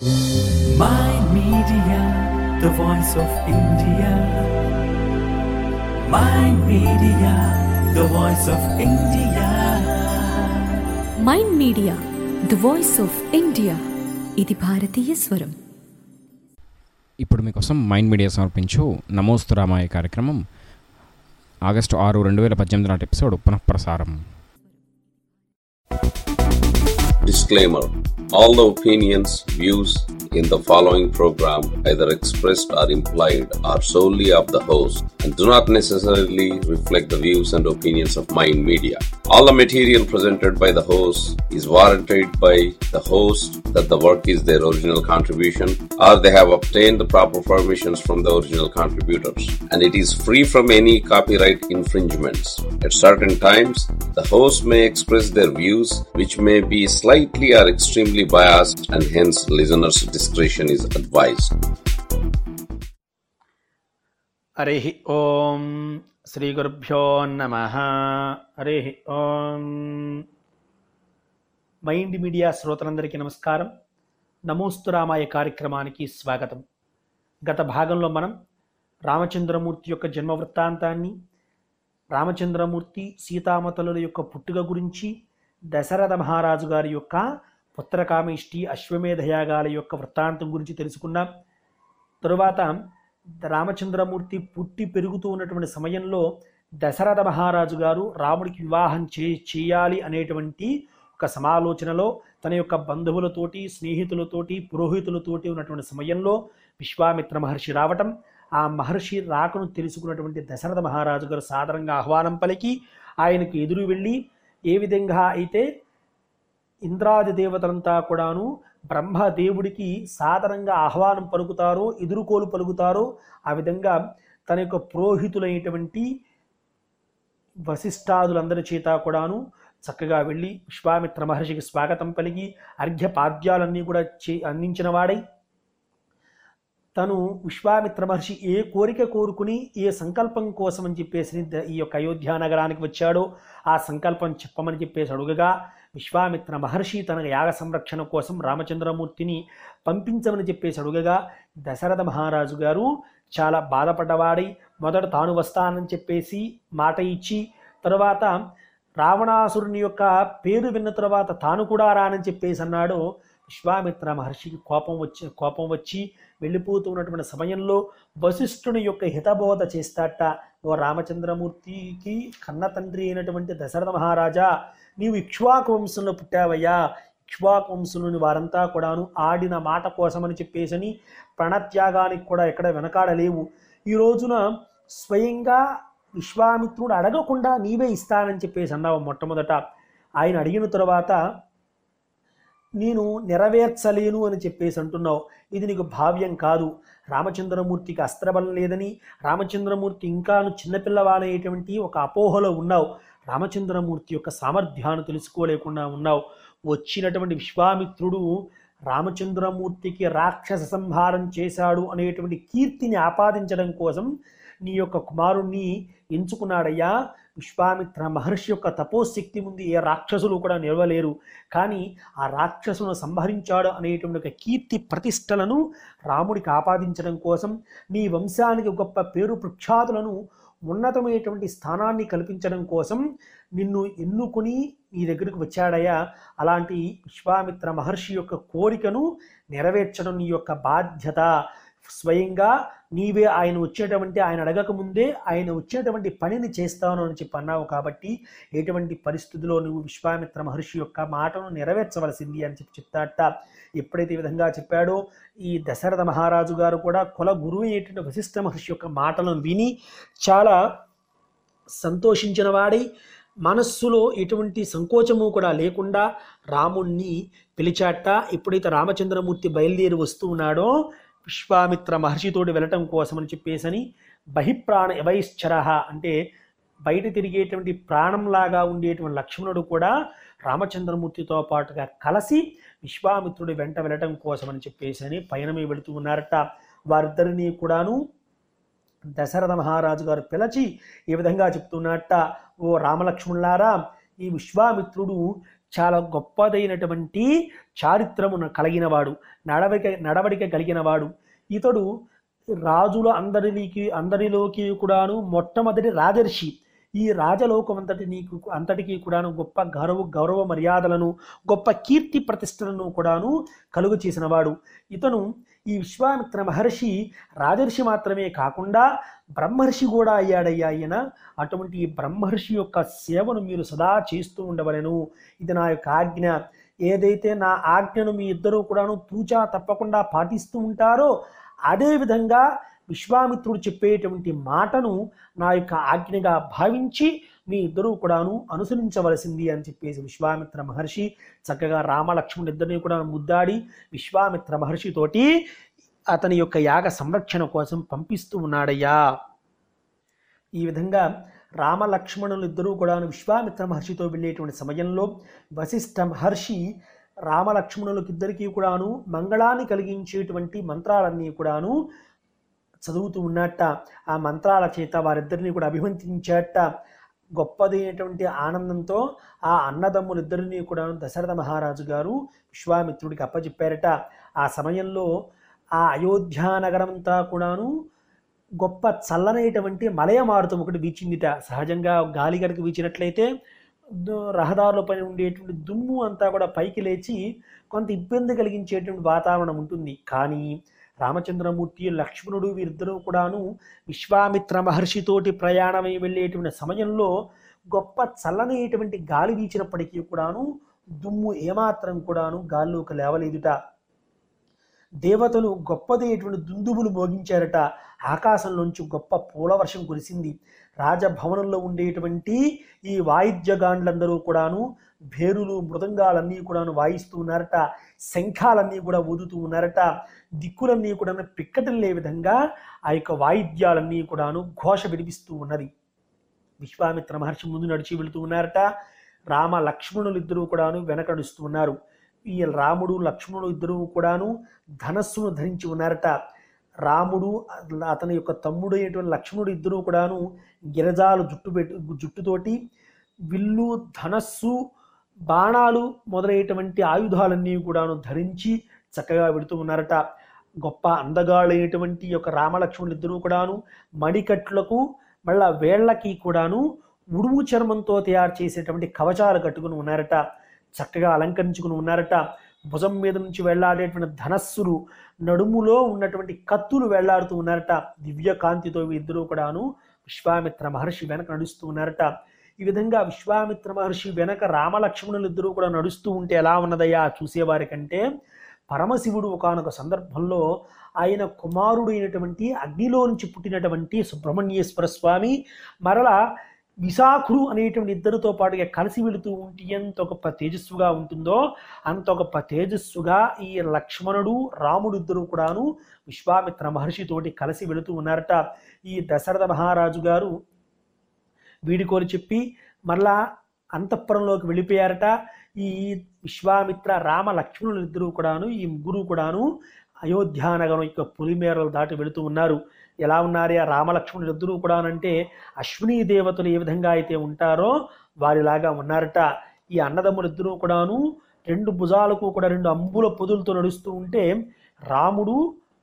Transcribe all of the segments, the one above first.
My Media, the voice of India. My Media, the voice of India. Mind media the voice of India ఇది భారతీయ స్వరం ఇప్పుడు మీకోసం mind media సమర్పించు నమోస్తు రామాయ కార్యక్రమం ఆగస్టు ఆరు రెండు వేల పద్దెనిమిది నాటి ఎపిసోడ్ పునఃప్రసారం Disclaimer All the opinions, views in the following program, either expressed or implied, are solely of the host and do not necessarily reflect the views and opinions of Mind Media. All the material presented by the host is warranted by the host that the work is their original contribution or they have obtained the proper permissions from the original contributors and it is free from any copyright infringements. At certain times, the host may express their views which may be slightly or extremely biased and hence listeners' discretion is advised. Hari ఓం శ్రీ గురుభ్యో నమ హరి ఓం mind media శ్రోతలందరికీ నమస్కారం నమోస్తు రామాయ కార్యక్రమానికి స్వాగతం గత భాగంలో మనం రామచంద్రమూర్తి యొక్క జన్మ వృత్తాంతాన్ని రామచంద్రమూర్తి సీతామతలుల యొక్క పుట్టుక గురించి దశరథ మహారాజు గారి యొక్క పుత్రకామేష్టి అశ్వమేధ యాగాల యొక్క వృత్తాంతం గురించి తెలుసుకున్నాం తరువాత రామచంద్రమూర్తి పుట్టి పెరుగుతూ ఉన్నటువంటి సమయంలో దశరథ మహారాజు గారు రాముడికి వివాహం చే చేయాలి అనేటువంటి ఒక సమాలోచనలో తన యొక్క బంధువులతోటి స్నేహితులతోటి పురోహితులతోటి ఉన్నటువంటి సమయంలో విశ్వామిత్ర మహర్షి రావటం ఆ మహర్షి రాకను తెలుసుకున్నటువంటి దశరథ మహారాజు గారు సాధారణంగా ఆహ్వానం పలికి ఆయనకు ఎదురు వెళ్ళి ఏ విధంగా అయితే ఇంద్రాది దేవతలంతా కూడాను బ్రహ్మదేవుడికి సాధారణంగా ఆహ్వానం పలుకుతారో ఎదురుకోలు పలుకుతారో ఆ విధంగా తన యొక్క పురోహితులైనటువంటి వశిష్ఠాదులందరి చేత కూడాను చక్కగా వెళ్ళి విశ్వామిత్ర మహర్షికి స్వాగతం పలికి అర్ఘ్యపాద్యాలన్నీ కూడా చే అందించిన వాడై తను విశ్వామిత్ర మహర్షి ఏ కోరిక కోరుకుని ఏ సంకల్పం కోసం అని చెప్పేసి ద- ఈ యొక్క అయోధ్య నగరానికి వచ్చాడో ఆ సంకల్పం చెప్పమని చెప్పేసి అడుగగా విశ్వామిత్ర మహర్షి తన యాగ సంరక్షణ కోసం రామచంద్రమూర్తిని పంపించమని చెప్పేసి అడుగగా దశరథ మహారాజు గారు చాలా బాధపడ్డవాడై మొదట తాను వస్తానని చెప్పేసి మాట ఇచ్చి తరువాత రావణాసురుని యొక్క పేరు విన్న తరువాత తాను కూడా రానని చెప్పేసి అన్నాడు విశ్వామిత్ర మహర్షికి కోపం వచ్చి కోపం వచ్చి వెళ్ళిపోతూ ఉన్నటువంటి సమయంలో వశిష్ఠుని యొక్క హితబోధ చేస్తాట ఓ రామచంద్రమూర్తికి కన్న తండ్రి అయినటువంటి దశరథ మహారాజా నీవు ఇక్ష్వాకు వంశంలో పుట్టావయ్యా ఇక్ష్వాకు వంశంలోని వారంతా కూడాను ఆడిన మాట కోసమని చెప్పేసని ప్రాణత్యాగానికి కూడా ఎక్కడ వెనకాడలేవు ఈ రోజున స్వయంగా విశ్వామిత్రుడు అడగకుండా నీవే ఇస్తానని చెప్పేసి అన్నావు మొట్టమొదట ఆయన అడిగిన తర్వాత నేను నెరవేర్చలేను అని చెప్పేసి అంటున్నావు ఇది నీకు భావ్యం కాదు రామచంద్రమూర్తికి అస్త్రబలం లేదని రామచంద్రమూర్తి ఇంకాను చిన్నపిల్లవాడైనటువంటి ఒక అపోహలో ఉన్నావు రామచంద్రమూర్తి యొక్క సామర్థ్యాన్ని తెలుసుకోలేకుండా ఉన్నావు వచ్చినటువంటి విశ్వామిత్రుడు రామచంద్రమూర్తికి రాక్షస సంహారం చేశాడు అనేటువంటి కీర్తిని ఆపాదించడం కోసం నీ యొక్క కుమారుణ్ణి ఎంచుకున్నాడయ్యా విశ్వామిత్ర మహర్షి యొక్క తపోశక్తి ముందు ఏ రాక్షసులు కూడా నిలవలేరు కానీ ఆ రాక్షసును సంహరించాడు అనేటువంటి ఒక కీర్తి ప్రతిష్టలను రాముడికి ఆపాదించడం కోసం నీ వంశానికి గొప్ప పేరు ప్రఖ్యాతులను ఉన్నతమైనటువంటి స్థానాన్ని కల్పించడం కోసం నిన్ను ఎన్నుకుని నీ దగ్గరకు వచ్చాడయ్యా అలాంటి విశ్వామిత్ర మహర్షి యొక్క కోరికను నెరవేర్చడం నీ యొక్క బాధ్యత స్వయంగా నీవే ఆయన వచ్చేటువంటి ఆయన అడగక ముందే ఆయన వచ్చేటువంటి పనిని చేస్తాను అని చెప్పి అన్నావు కాబట్టి ఎటువంటి పరిస్థితిలో నువ్వు విశ్వామిత్ర మహర్షి యొక్క మాటను నెరవేర్చవలసింది అని చెప్పి చెప్తాట ఎప్పుడైతే ఈ విధంగా చెప్పాడో ఈ దశరథ మహారాజు గారు కూడా కుల గురువు అయినటువంటి వశిష్ఠ మహర్షి యొక్క మాటలను విని చాలా సంతోషించిన వాడై మనస్సులో ఎటువంటి సంకోచము కూడా లేకుండా రాముణ్ణి పిలిచాట ఎప్పుడైతే రామచంద్రమూర్తి బయలుదేరి వస్తూ ఉన్నాడో విశ్వామిత్ర మహర్షితోటి వెళ్ళటం కోసమని చెప్పేసని బహిప్రాణ యవైశ్చర అంటే బయట తిరిగేటువంటి ప్రాణంలాగా ఉండేటువంటి లక్ష్మణుడు కూడా రామచంద్రమూర్తితో పాటుగా కలిసి విశ్వామిత్రుడి వెంట వెళ్ళటం కోసమని చెప్పేసి అని పయనమే వెళుతూ ఉన్నారట వారిద్దరినీ కూడాను దశరథ మహారాజు గారు పిలిచి ఈ విధంగా చెప్తున్నట్ట ఓ రామలక్ష్మణులారా ఈ విశ్వామిత్రుడు చాలా గొప్పదైనటువంటి చారిత్రమును కలిగినవాడు నడవడిక నడవడిక కలిగినవాడు ఇతడు రాజుల అందరికి అందరిలోకి కూడాను మొట్టమొదటి రాజర్షి ఈ రాజలోకం అంతటిని అంతటికి కూడాను గొప్ప గౌరవ గౌరవ మర్యాదలను గొప్ప కీర్తి ప్రతిష్టలను కూడాను కలుగు చేసినవాడు ఇతను ఈ విశ్వామిత్ర మహర్షి రాజర్షి మాత్రమే కాకుండా బ్రహ్మర్షి కూడా అయ్యాడయ్యా ఆయన అటువంటి ఈ బ్రహ్మర్షి యొక్క సేవను మీరు సదా చేస్తూ ఉండవలెను ఇది నా యొక్క ఆజ్ఞ ఏదైతే నా ఆజ్ఞను మీ ఇద్దరూ కూడాను తూచా తప్పకుండా పాటిస్తూ ఉంటారో అదేవిధంగా విశ్వామిత్రుడు చెప్పేటువంటి మాటను నా యొక్క ఆజ్ఞగా భావించి మీ ఇద్దరూ కూడాను అనుసరించవలసింది అని చెప్పేసి విశ్వామిత్ర మహర్షి చక్కగా రామలక్ష్మణుడు ఇద్దరిని కూడా ముద్దాడి విశ్వామిత్ర మహర్షితోటి అతని యొక్క యాగ సంరక్షణ కోసం పంపిస్తూ ఉన్నాడయ్యా ఈ విధంగా రామలక్ష్మణులు ఇద్దరూ కూడాను విశ్వామిత్ర మహర్షితో వెళ్ళేటువంటి సమయంలో వశిష్ఠ మహర్షి రామలక్ష్మణులకి ఇద్దరికీ కూడాను మంగళాన్ని కలిగించేటువంటి మంత్రాలన్నీ కూడాను చదువుతూ ఉన్నట్ట ఆ మంత్రాల చేత వారిద్దరిని కూడా అభిమంతించేట గొప్పదైనటువంటి ఆనందంతో ఆ అన్నదమ్ములిద్దరినీ కూడా దశరథ మహారాజు గారు విశ్వామిత్రుడికి అప్పచెప్పారట ఆ సమయంలో ఆ అయోధ్య నగరమంతా కూడాను గొప్ప చల్లనైనటువంటి మలయ మారుతం ఒకటి వీచిందిట సహజంగా గాలి గడక వీచినట్లయితే దు- రహదారులపై ఉండేటువంటి దుమ్ము అంతా కూడా పైకి లేచి కొంత ఇబ్బంది కలిగించేటువంటి వాతావరణం ఉంటుంది కానీ రామచంద్రమూర్తి లక్ష్మణుడు వీరిద్దరూ కూడాను విశ్వామిత్ర మహర్షితోటి ప్రయాణమై వెళ్ళేటువంటి సమయంలో గొప్ప చల్లనైనటువంటి గాలి వీచినప్పటికీ కూడాను దుమ్ము ఏమాత్రం కూడాను గాల్లోకి లేవలేదుట దేవతలు గొప్పదైనటువంటి దుందుబులు మోగించారట ఆకాశంలోంచి గొప్ప పూల వర్షం కురిసింది రాజభవనంలో ఉండేటువంటి ఈ వాయిద్యగాండ్లందరూ కూడాను భేరులు మృదంగాలన్నీ కూడాను వాయిస్తూ ఉన్నారట శంఖాలన్నీ కూడా ఊదుతూ ఉన్నారట దిక్కులన్నీ కూడా పిక్కటిల్లే విధంగా ఆ యొక్క వాయిద్యాలన్నీ కూడాను ఘోష వినిపిస్తూ ఉన్నది విశ్వామిత్ర మహర్షి ముందు నడిచి వెళుతూ ఉన్నారట రామ లక్ష్మణులు ఇద్దరూ కూడాను వెనక నడుస్తూ ఉన్నారు ఈ రాముడు లక్ష్మణుడు ఇద్దరూ కూడాను ధనస్సును ధరించి ఉన్నారట రాముడు అతని యొక్క తమ్ముడు అయినటువంటి లక్ష్మణుడు ఇద్దరూ కూడాను గిరజాలు జుట్టు పెట్టి జుట్టుతోటి విల్లు ధనస్సు బాణాలు మొదలైనటువంటి ఆయుధాలన్నీ కూడాను ధరించి చక్కగా వెళుతూ ఉన్నారట గొప్ప అందగాళ్ళైనటువంటి యొక్క రామలక్ష్మణులు ఇద్దరూ కూడాను మడికట్లకు మళ్ళా వేళ్ళకి కూడాను ఉడుము చర్మంతో తయారు చేసేటువంటి కవచాలు కట్టుకుని ఉన్నారట చక్కగా అలంకరించుకుని ఉన్నారట భుజం మీద నుంచి వెళ్లాడేటువంటి ధనస్సులు నడుములో ఉన్నటువంటి కత్తులు వెళ్లాడుతూ ఉన్నారట దివ్య కాంతితో ఇద్దరూ కూడాను విశ్వామిత్ర మహర్షి వెనక నడుస్తూ ఉన్నారట ఈ విధంగా విశ్వామిత్ర మహర్షి వెనక రామలక్ష్మణులు ఇద్దరూ కూడా నడుస్తూ ఉంటే ఎలా ఉన్నదయ్యా చూసేవారి కంటే పరమశివుడు ఒకనొక సందర్భంలో ఆయన కుమారుడు అయినటువంటి అగ్నిలో నుంచి పుట్టినటువంటి సుబ్రహ్మణ్యేశ్వర స్వామి మరలా విశాఖుడు అనేటువంటి ఇద్దరితో పాటుగా కలిసి వెళుతూ ఉంటే ఎంత గొప్ప తేజస్సుగా ఉంటుందో అంత గొప్ప తేజస్సుగా ఈ లక్ష్మణుడు రాముడు ఇద్దరు కూడాను విశ్వామిత్ర మహర్షితోటి కలిసి వెళుతూ ఉన్నారట ఈ దశరథ మహారాజు గారు వీడికోని చెప్పి మరలా అంతఃపురంలోకి వెళ్ళిపోయారట ఈ విశ్వామిత్ర రామ లక్ష్మణులు ఇద్దరు కూడాను ఈ ముగ్గురు కూడాను అయోధ్యానగరం యొక్క పులిమేరలు దాటి వెళుతూ ఉన్నారు ఎలా ఉన్నారే ఆ రామలక్ష్మణులు ఇద్దరూ కూడానంటే అశ్విని దేవతలు ఏ విధంగా అయితే ఉంటారో వారిలాగా ఉన్నారట ఈ అన్నదమ్ములు ఇద్దరూ కూడాను రెండు భుజాలకు కూడా రెండు అంబుల పొదులతో నడుస్తూ ఉంటే రాముడు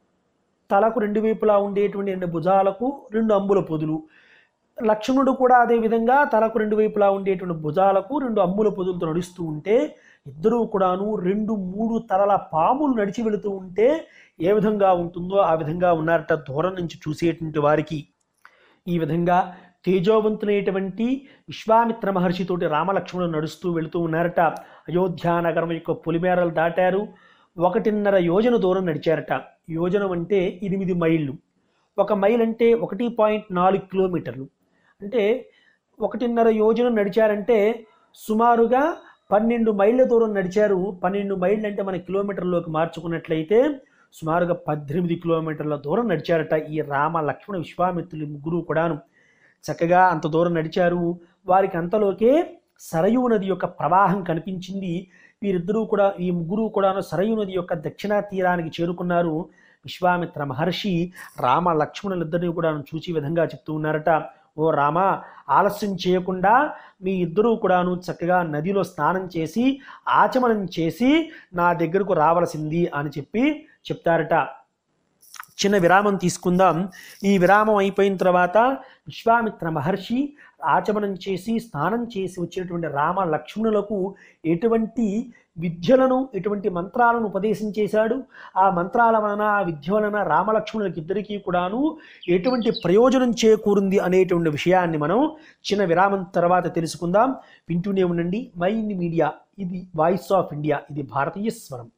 తలకు రెండు వైపులా ఉండేటువంటి రెండు భుజాలకు రెండు అంబుల పొదులు లక్ష్మణుడు కూడా అదే విధంగా తలకు రెండు వైపులా ఉండేటువంటి భుజాలకు రెండు అమ్ముల పొదులతో నడుస్తూ ఉంటే ఇద్దరూ కూడాను రెండు మూడు తలల పాములు నడిచి వెళుతూ ఉంటే ఏ విధంగా ఉంటుందో ఆ విధంగా ఉన్నారట దూరం నుంచి చూసేటువంటి వారికి ఈ విధంగా తేజోవంతులైనటువంటి విశ్వామిత్ర మహర్షితోటి రామలక్ష్మణులు నడుస్తూ వెళుతూ ఉన్నారట అయోధ్య నగరం యొక్క పొలిమేరలు దాటారు ఒకటిన్నర యోజన దూరం నడిచారట యోజనం అంటే ఎనిమిది మైళ్ళు ఒక మైల్ అంటే ఒకటి పాయింట్ నాలుగు కిలోమీటర్లు అంటే ఒకటిన్నర యోజన నడిచారంటే సుమారుగా పన్నెండు మైళ్ళ దూరం నడిచారు పన్నెండు మైళ్ళు అంటే మన కిలోమీటర్లోకి మార్చుకున్నట్లయితే సుమారుగా పద్దెనిమిది కిలోమీటర్ల దూరం నడిచారట ఈ రామ లక్ష్మణ విశ్వామిత్రులు ముగ్గురు కూడాను చక్కగా అంత దూరం నడిచారు వారికి అంతలోకే సరయూ నది యొక్క ప్రవాహం కనిపించింది వీరిద్దరూ కూడా ఈ ముగ్గురు కూడాను సరయూ నది యొక్క దక్షిణ తీరానికి చేరుకున్నారు విశ్వామిత్ర మహర్షి రామ లక్ష్మణులిద్దరిని కూడా చూచి విధంగా చెప్తూ ఉన్నారట ఓ రామ ఆలస్యం చేయకుండా మీ ఇద్దరూ కూడాను చక్కగా నదిలో స్నానం చేసి ఆచమనం చేసి నా దగ్గరకు రావలసింది అని చెప్పి చెప్తారట చిన్న విరామం తీసుకుందాం ఈ విరామం అయిపోయిన తర్వాత విశ్వామిత్ర మహర్షి ఆచమనం చేసి స్నానం చేసి వచ్చినటువంటి రామ లక్ష్మణులకు ఎటువంటి విద్యలను ఎటువంటి మంత్రాలను ఉపదేశం చేశాడు ఆ మంత్రాల వలన ఆ విద్య వలన రామలక్ష్మణులకి ఇద్దరికీ కూడాను ఎటువంటి ప్రయోజనం చేకూరింది అనేటువంటి విషయాన్ని మనం చిన్న విరామం తర్వాత తెలుసుకుందాం వింటూనే ఉండండి మైండ్ మీడియా ఇది వాయిస్ ఆఫ్ ఇండియా ఇది భారతీయ స్వరం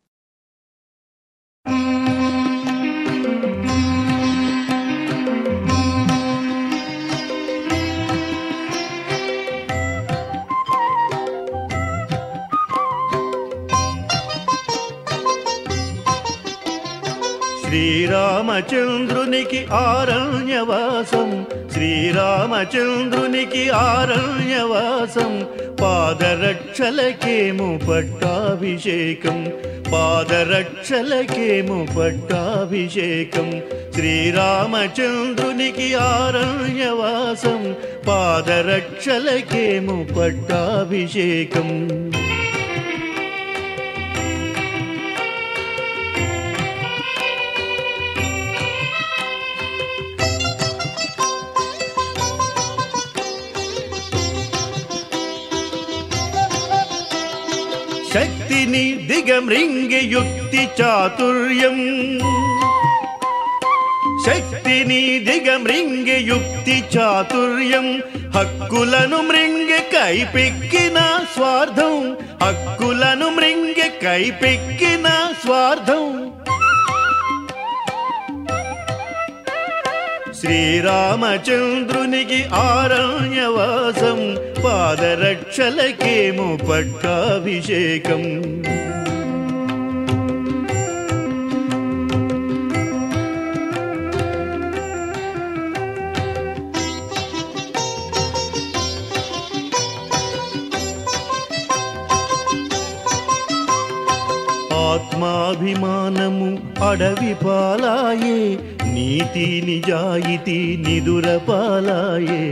శ్రీరామచంద్రునికి ఆరణ్యవాసం శ్రీరామచంద్రునికి ఆరణ్యవాసం పాదరక్షలకేము పట్టాభిషేకం పాదరక్షలకేము పట్టాభిషేకం శ్రీరామచంద్రునికి ఆరణ్యవాసం పాదరక్షలకేము పట్టాభిషేకం శక్తిని దిగమృంగి యుక్తి చాతుర్యం శక్తిని దిగమృంగి యుక్తి చాతుర్యం హక్కులను మృంగి కైపెక్కిన స్వార్థం హక్కులను మృంగి కైపెక్కిన స్వార్థం శ్రీరామచంద్రునికి ఆరణ్యవాసం పాదరక్షలకేమో పట్టాభిషేకం ఆత్మాభిమానము అడవి పాలాయే నీతి నిజాయితీ నిదుర పాలాయే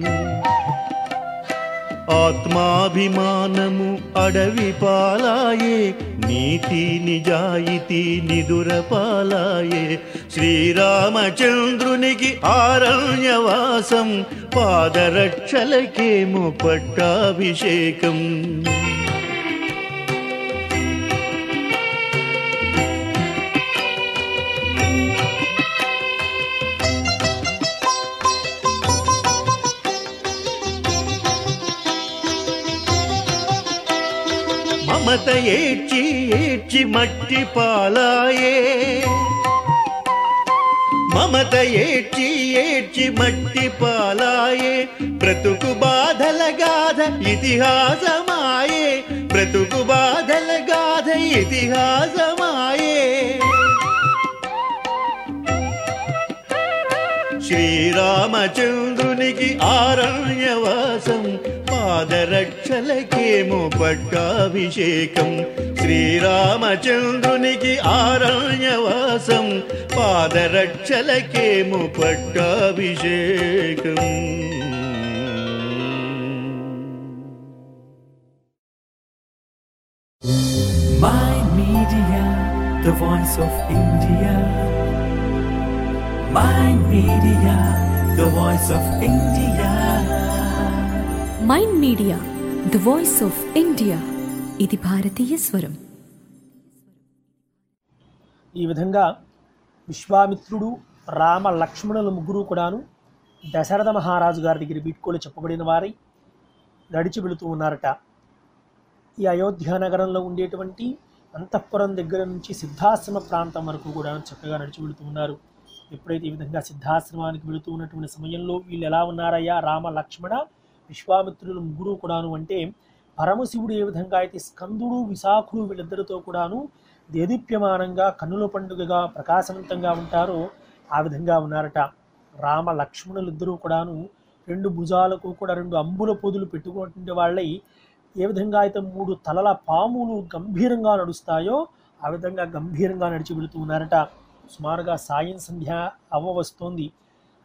ఆత్మాభిమానము అడవి పాలాయే నీతి నిజాయితీ నిదుర పాలాయే శ్రీరామచంద్రునికి ఆరణ్యవాసం పాదరక్షలకేమో పట్టాభిషేకం మమత ఏడ్చి ఏడ్చి మట్టి పాలాయే మమత ఏడ్చి ఏడ్చి మట్టి పాలాయే బ్రతుకు బాధల గాథ ఇతిహాసమాయే బ్రతుకు బాధల గాథ ఇతిహాసమాయే శ్రీరామచంద్రునికి ఆరణ్యవాసం పాదరక్షలకేమో పట్టాభిషేకం శ్రీరామచంద్రునికి ఆరణ్యవాసం పాదరక్షలకేమో పట్టాభిషేకం Mind Media, the voice of India. Mind Media, the voice of India. Mind media the voice of India ఇది భారతీయ స్వరం ఈ విధంగా విశ్వామిత్రుడు రామ లక్ష్మణుల ముగ్గురు కూడాను దశరథ మహారాజు గారి దగ్గర వీడ్కోలు చెప్పబడిన వారై నడిచి వెళుతూ ఉన్నారట ఈ అయోధ్య నగరంలో ఉండేటువంటి అంతఃపురం దగ్గర నుంచి సిద్ధాశ్రమ ప్రాంతం వరకు కూడా చక్కగా నడిచి వెళుతూ ఉన్నారు ఎప్పుడైతే ఈ విధంగా సిద్ధాశ్రమానికి వెళుతూ ఉన్నటువంటి సమయంలో వీళ్ళు ఎలా ఉన్నారయ్యా రామ లక్ష్మణ విశ్వామిత్రులు ముగ్గురు కూడాను అంటే పరమశివుడు ఏ విధంగా అయితే స్కందుడు విశాఖుడు వీళ్ళిద్దరితో కూడాను దేదీప్యమానంగా కన్నుల పండుగగా ప్రకాశవంతంగా ఉంటారో ఆ విధంగా ఉన్నారట రామ లక్ష్మణులిద్దరూ కూడాను రెండు భుజాలకు కూడా రెండు అంబుల పొదులు పెట్టుకున్నటువంటి వాళ్ళై ఏ విధంగా అయితే మూడు తలల పాములు గంభీరంగా నడుస్తాయో ఆ విధంగా గంభీరంగా నడిచి వెళుతూ ఉన్నారట సుమారుగా సాయం సంధ్య అవ్వ వస్తోంది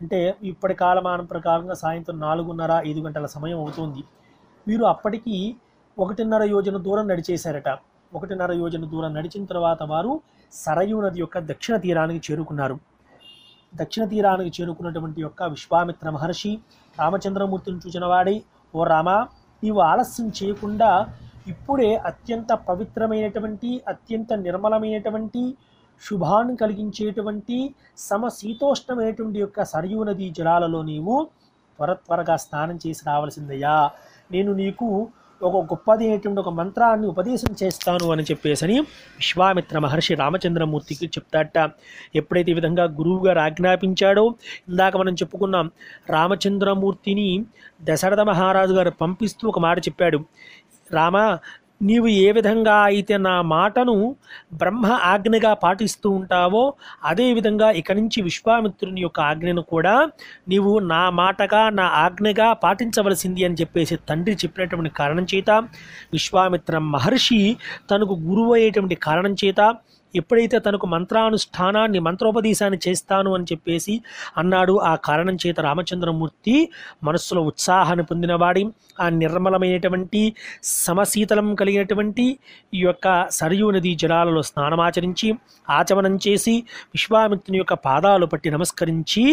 అంటే ఇప్పటి కాలమానం ప్రకారంగా సాయంత్రం నాలుగున్నర ఐదు గంటల సమయం అవుతుంది వీరు అప్పటికి ఒకటిన్నర యోజన దూరం నడిచేశారట ఒకటిన్నర యోజన దూరం నడిచిన తర్వాత వారు సరయూ నది యొక్క దక్షిణ తీరానికి చేరుకున్నారు దక్షిణ తీరానికి చేరుకున్నటువంటి యొక్క విశ్వామిత్ర మహర్షి రామచంద్రమూర్తిని చూసిన వాడి ఓ రామ నీవు ఆలస్యం చేయకుండా ఇప్పుడే అత్యంత పవిత్రమైనటువంటి అత్యంత నిర్మలమైనటువంటి శుభాన్ని కలిగించేటువంటి సమశీతోష్ణమైనటువంటి యొక్క సరయూ నదీ జలాలలో నీవు త్వర త్వరగా స్నానం చేసి రావాల్సిందయ్యా నేను నీకు ఒక గొప్పది అయినటువంటి ఒక మంత్రాన్ని ఉపదేశం చేస్తాను అని చెప్పేసని విశ్వామిత్ర మహర్షి రామచంద్రమూర్తికి చెప్తాట ఎప్పుడైతే ఈ విధంగా గురువు గారు ఆజ్ఞాపించాడో ఇందాక మనం చెప్పుకున్నాం రామచంద్రమూర్తిని దశరథ మహారాజు గారు పంపిస్తూ ఒక మాట చెప్పాడు రామ నీవు ఏ విధంగా అయితే నా మాటను బ్రహ్మ ఆజ్ఞగా పాటిస్తూ ఉంటావో అదే విధంగా ఇక నుంచి విశ్వామిత్రుని యొక్క ఆజ్ఞను కూడా నీవు నా మాటగా నా ఆజ్ఞగా పాటించవలసింది అని చెప్పేసి తండ్రి చెప్పినటువంటి కారణం చేత విశ్వామిత్ర మహర్షి తనకు గురువు అయ్యేటువంటి కారణం చేత ఎప్పుడైతే తనకు మంత్రానుష్ఠానాన్ని మంత్రోపదేశాన్ని చేస్తాను అని చెప్పేసి అన్నాడు ఆ కారణం చేత రామచంద్రమూర్తి మనస్సులో ఉత్సాహాన్ని పొందినవాడి ఆ నిర్మలమైనటువంటి సమశీతలం కలిగినటువంటి ఈ యొక్క సరయూ నదీ జలాలలో స్నానమాచరించి ఆచమనం చేసి విశ్వామిత్రుని యొక్క పాదాలు పట్టి నమస్కరించి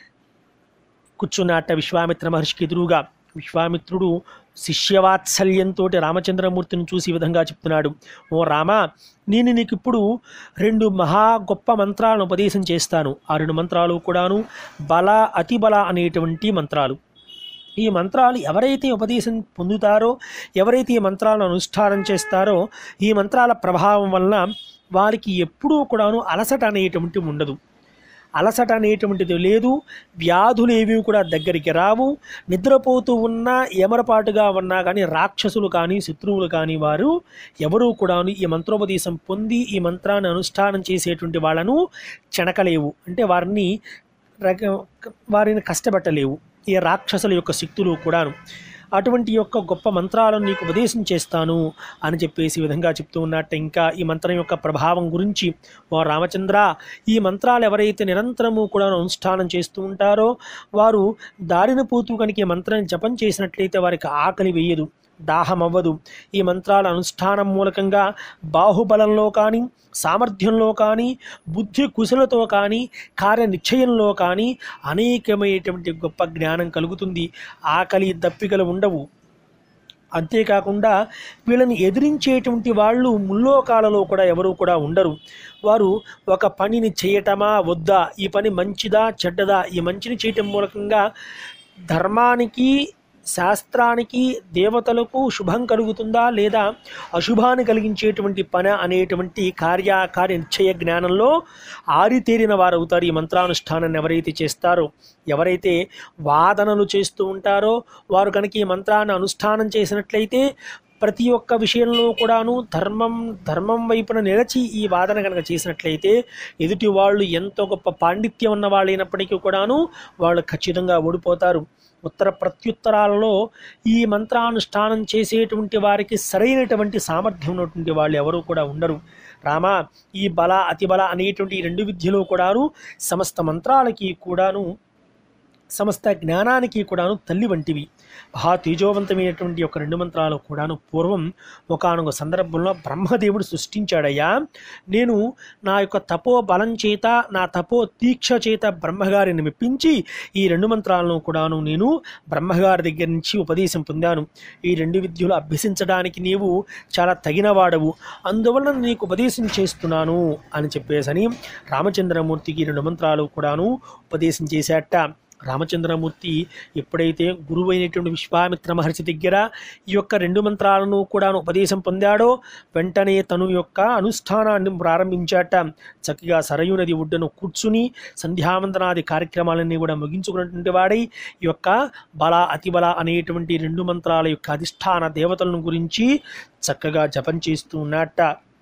కూర్చున్నట్ట విశ్వామిత్ర మహర్షికి ఎదురుగా విశ్వామిత్రుడు శిష్యవాత్సల్యంతో రామచంద్రమూర్తిని చూసి ఈ విధంగా చెప్తున్నాడు ఓ రామ నేను నీకు ఇప్పుడు రెండు మహా గొప్ప మంత్రాలను ఉపదేశం చేస్తాను ఆ రెండు మంత్రాలు కూడాను బల అతిబల అనేటువంటి మంత్రాలు ఈ మంత్రాలు ఎవరైతే ఉపదేశం పొందుతారో ఎవరైతే ఈ మంత్రాలను అనుష్ఠానం చేస్తారో ఈ మంత్రాల ప్రభావం వలన వారికి ఎప్పుడూ కూడాను అలసట అనేటువంటి ఉండదు అలసట అనేటువంటిది లేదు వ్యాధులు ఏవి కూడా దగ్గరికి రావు నిద్రపోతూ ఉన్నా ఎమరపాటుగా ఉన్నా కానీ రాక్షసులు కానీ శత్రువులు కానీ వారు ఎవరూ కూడాను ఈ మంత్రోపదేశం పొంది ఈ మంత్రాన్ని అనుష్ఠానం చేసేటువంటి వాళ్ళను చెనకలేవు అంటే వారిని రక వారిని కష్టపెట్టలేవు ఈ రాక్షసుల యొక్క శక్తులు కూడాను అటువంటి యొక్క గొప్ప మంత్రాలను నీకు ఉపదేశం చేస్తాను అని చెప్పేసి ఈ విధంగా చెప్తూ ఉన్నట్టు ఇంకా ఈ మంత్రం యొక్క ప్రభావం గురించి ఓ రామచంద్ర ఈ మంత్రాలు ఎవరైతే నిరంతరము కూడా అనుష్ఠానం చేస్తూ ఉంటారో వారు దారిన పోతూ కనుక ఈ మంత్రాన్ని జపం చేసినట్లయితే వారికి ఆకలి వేయదు దాహం అవ్వదు ఈ మంత్రాల అనుష్ఠానం మూలకంగా బాహుబలంలో కానీ సామర్థ్యంలో కానీ బుద్ధి కుశలతో కానీ కార్య నిశ్చయంలో కానీ అనేకమైనటువంటి గొప్ప జ్ఞానం కలుగుతుంది ఆకలి దప్పికలు ఉండవు అంతేకాకుండా వీళ్ళని ఎదిరించేటువంటి వాళ్ళు ముల్లోకాలలో కూడా ఎవరు కూడా ఉండరు వారు ఒక పనిని చేయటమా వద్దా ఈ పని మంచిదా చెడ్డదా ఈ మంచిని చేయటం మూలకంగా ధర్మానికి శాస్త్రానికి దేవతలకు శుభం కలుగుతుందా లేదా అశుభాన్ని కలిగించేటువంటి పని అనేటువంటి కార్యకార్య నిశ్చయ జ్ఞానంలో ఆరితేరిన వారు అవుతారు ఈ మంత్రానుష్ఠానాన్ని ఎవరైతే చేస్తారో ఎవరైతే వాదనలు చేస్తూ ఉంటారో వారు కనుక ఈ మంత్రాన్ని అనుష్ఠానం చేసినట్లయితే ప్రతి ఒక్క విషయంలో కూడాను ధర్మం ధర్మం వైపున నిలచి ఈ వాదన కనుక చేసినట్లయితే ఎదుటి వాళ్ళు ఎంతో గొప్ప పాండిత్యం ఉన్న వాళ్ళైనప్పటికీ కూడాను వాళ్ళు ఖచ్చితంగా ఓడిపోతారు ఉత్తర ప్రత్యుత్తరాలలో ఈ మంత్రానుష్ఠానం చేసేటువంటి వారికి సరైనటువంటి సామర్థ్యం ఉన్నటువంటి వాళ్ళు ఎవరు కూడా ఉండరు రామ ఈ బల అతిబల అనేటువంటి ఈ రెండు విద్యలో కూడాను సమస్త మంత్రాలకి కూడాను సమస్త జ్ఞానానికి కూడాను తల్లి వంటివి మహా తేజోవంతమైనటువంటి యొక్క రెండు మంత్రాలు కూడాను పూర్వం ఒకనొక సందర్భంలో బ్రహ్మదేవుడు సృష్టించాడయ్యా నేను నా యొక్క తపో బలం చేత నా తపో దీక్ష చేత బ్రహ్మగారిని మెప్పించి ఈ రెండు మంత్రాలను కూడాను నేను బ్రహ్మగారి దగ్గర నుంచి ఉపదేశం పొందాను ఈ రెండు విద్యలు అభ్యసించడానికి నీవు చాలా తగినవాడవు అందువలన నీకు ఉపదేశం చేస్తున్నాను అని చెప్పేసని రామచంద్రమూర్తికి ఈ రెండు మంత్రాలు కూడాను ఉపదేశం చేశాట రామచంద్రమూర్తి ఎప్పుడైతే గురువు అయినటువంటి విశ్వామిత్ర మహర్షి దగ్గర ఈ యొక్క రెండు మంత్రాలను కూడా ఉపదేశం పొందాడో వెంటనే తను యొక్క అనుష్ఠానాన్ని ప్రారంభించాట చక్కగా సరయు నది ఒడ్డును కూర్చుని సంధ్యావందనాది కార్యక్రమాలన్నీ కూడా ముగించుకున్నటువంటి వాడై ఈ యొక్క బల అతిబల అనేటువంటి రెండు మంత్రాల యొక్క అధిష్టాన దేవతలను గురించి చక్కగా జపం చేస్తూ ఉన్నట్ట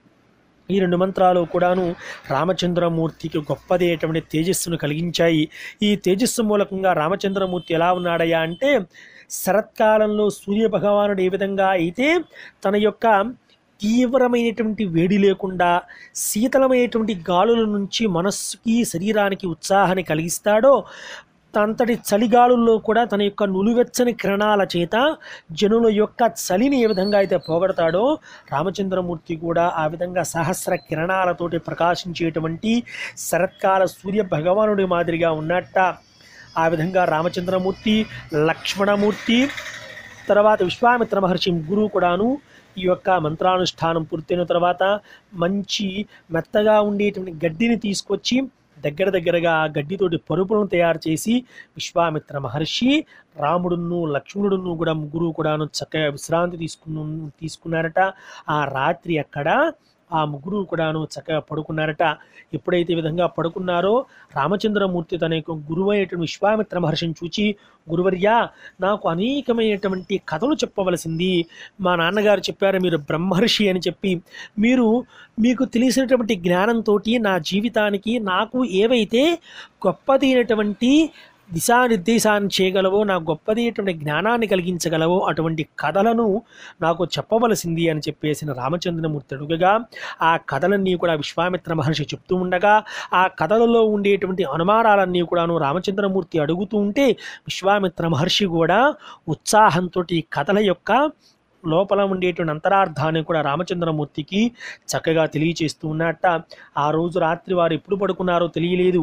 ఈ రెండు మంత్రాలు కూడాను రామచంద్రమూర్తికి గొప్పదేటువంటి తేజస్సును కలిగించాయి ఈ తేజస్సు మూలకంగా రామచంద్రమూర్తి ఎలా ఉన్నాడయ్యా అంటే శరత్కాలంలో సూర్య భగవానుడు ఏ విధంగా అయితే తన యొక్క తీవ్రమైనటువంటి వేడి లేకుండా శీతలమైనటువంటి గాలుల నుంచి మనస్సుకి శరీరానికి ఉత్సాహాన్ని కలిగిస్తాడో అంతటి చలిగాలుల్లో కూడా తన యొక్క నులివెచ్చని కిరణాల చేత జనుల యొక్క చలిని ఏ విధంగా అయితే పోగొడతాడో రామచంద్రమూర్తి కూడా ఆ విధంగా సహస్ర కిరణాలతోటి ప్రకాశించేటువంటి శరత్కాల సూర్య భగవానుడి మాదిరిగా ఉన్నట్ట ఆ విధంగా రామచంద్రమూర్తి లక్ష్మణమూర్తి తర్వాత విశ్వామిత్ర మహర్షి గురువు కూడాను ఈ యొక్క మంత్రానుష్ఠానం పూర్తయిన తర్వాత మంచి మెత్తగా ఉండేటువంటి గడ్డిని తీసుకొచ్చి దగ్గర దగ్గరగా ఆ గడ్డితోటి పరుపులను తయారు చేసి విశ్వామిత్ర మహర్షి రాముడును లక్ష్మణుడును కూడా ముగ్గురు కూడాను చక్కగా విశ్రాంతి తీసుకున్న తీసుకున్నారట ఆ రాత్రి అక్కడ ఆ ముగ్గురు కూడాను చక్కగా పడుకున్నారట ఎప్పుడైతే ఈ విధంగా పడుకున్నారో రామచంద్రమూర్తి తన యొక్క గురువు అయినటువంటి విశ్వామిత్ర మహర్షిని చూచి గురువర్య నాకు అనేకమైనటువంటి కథలు చెప్పవలసింది మా నాన్నగారు చెప్పారు మీరు బ్రహ్మర్షి అని చెప్పి మీరు మీకు తెలిసినటువంటి జ్ఞానంతో నా జీవితానికి నాకు ఏవైతే గొప్పదైనటువంటి దిశానిర్దేశాన్ని చేయగలవో నా గొప్పదైనటువంటి జ్ఞానాన్ని కలిగించగలవో అటువంటి కథలను నాకు చెప్పవలసింది అని చెప్పేసిన రామచంద్రమూర్తి అడుగగా ఆ కథలన్నీ కూడా విశ్వామిత్ర మహర్షి చెప్తూ ఉండగా ఆ కథలలో ఉండేటువంటి అనుమానాలన్నీ కూడాను రామచంద్రమూర్తి అడుగుతూ ఉంటే విశ్వామిత్ర మహర్షి కూడా ఉత్సాహంతో ఈ కథల యొక్క లోపల ఉండేటువంటి అంతరార్థాన్ని కూడా రామచంద్రమూర్తికి చక్కగా తెలియచేస్తూ ఉన్నట్ట ఆ రోజు రాత్రి వారు ఎప్పుడు పడుకున్నారో తెలియలేదు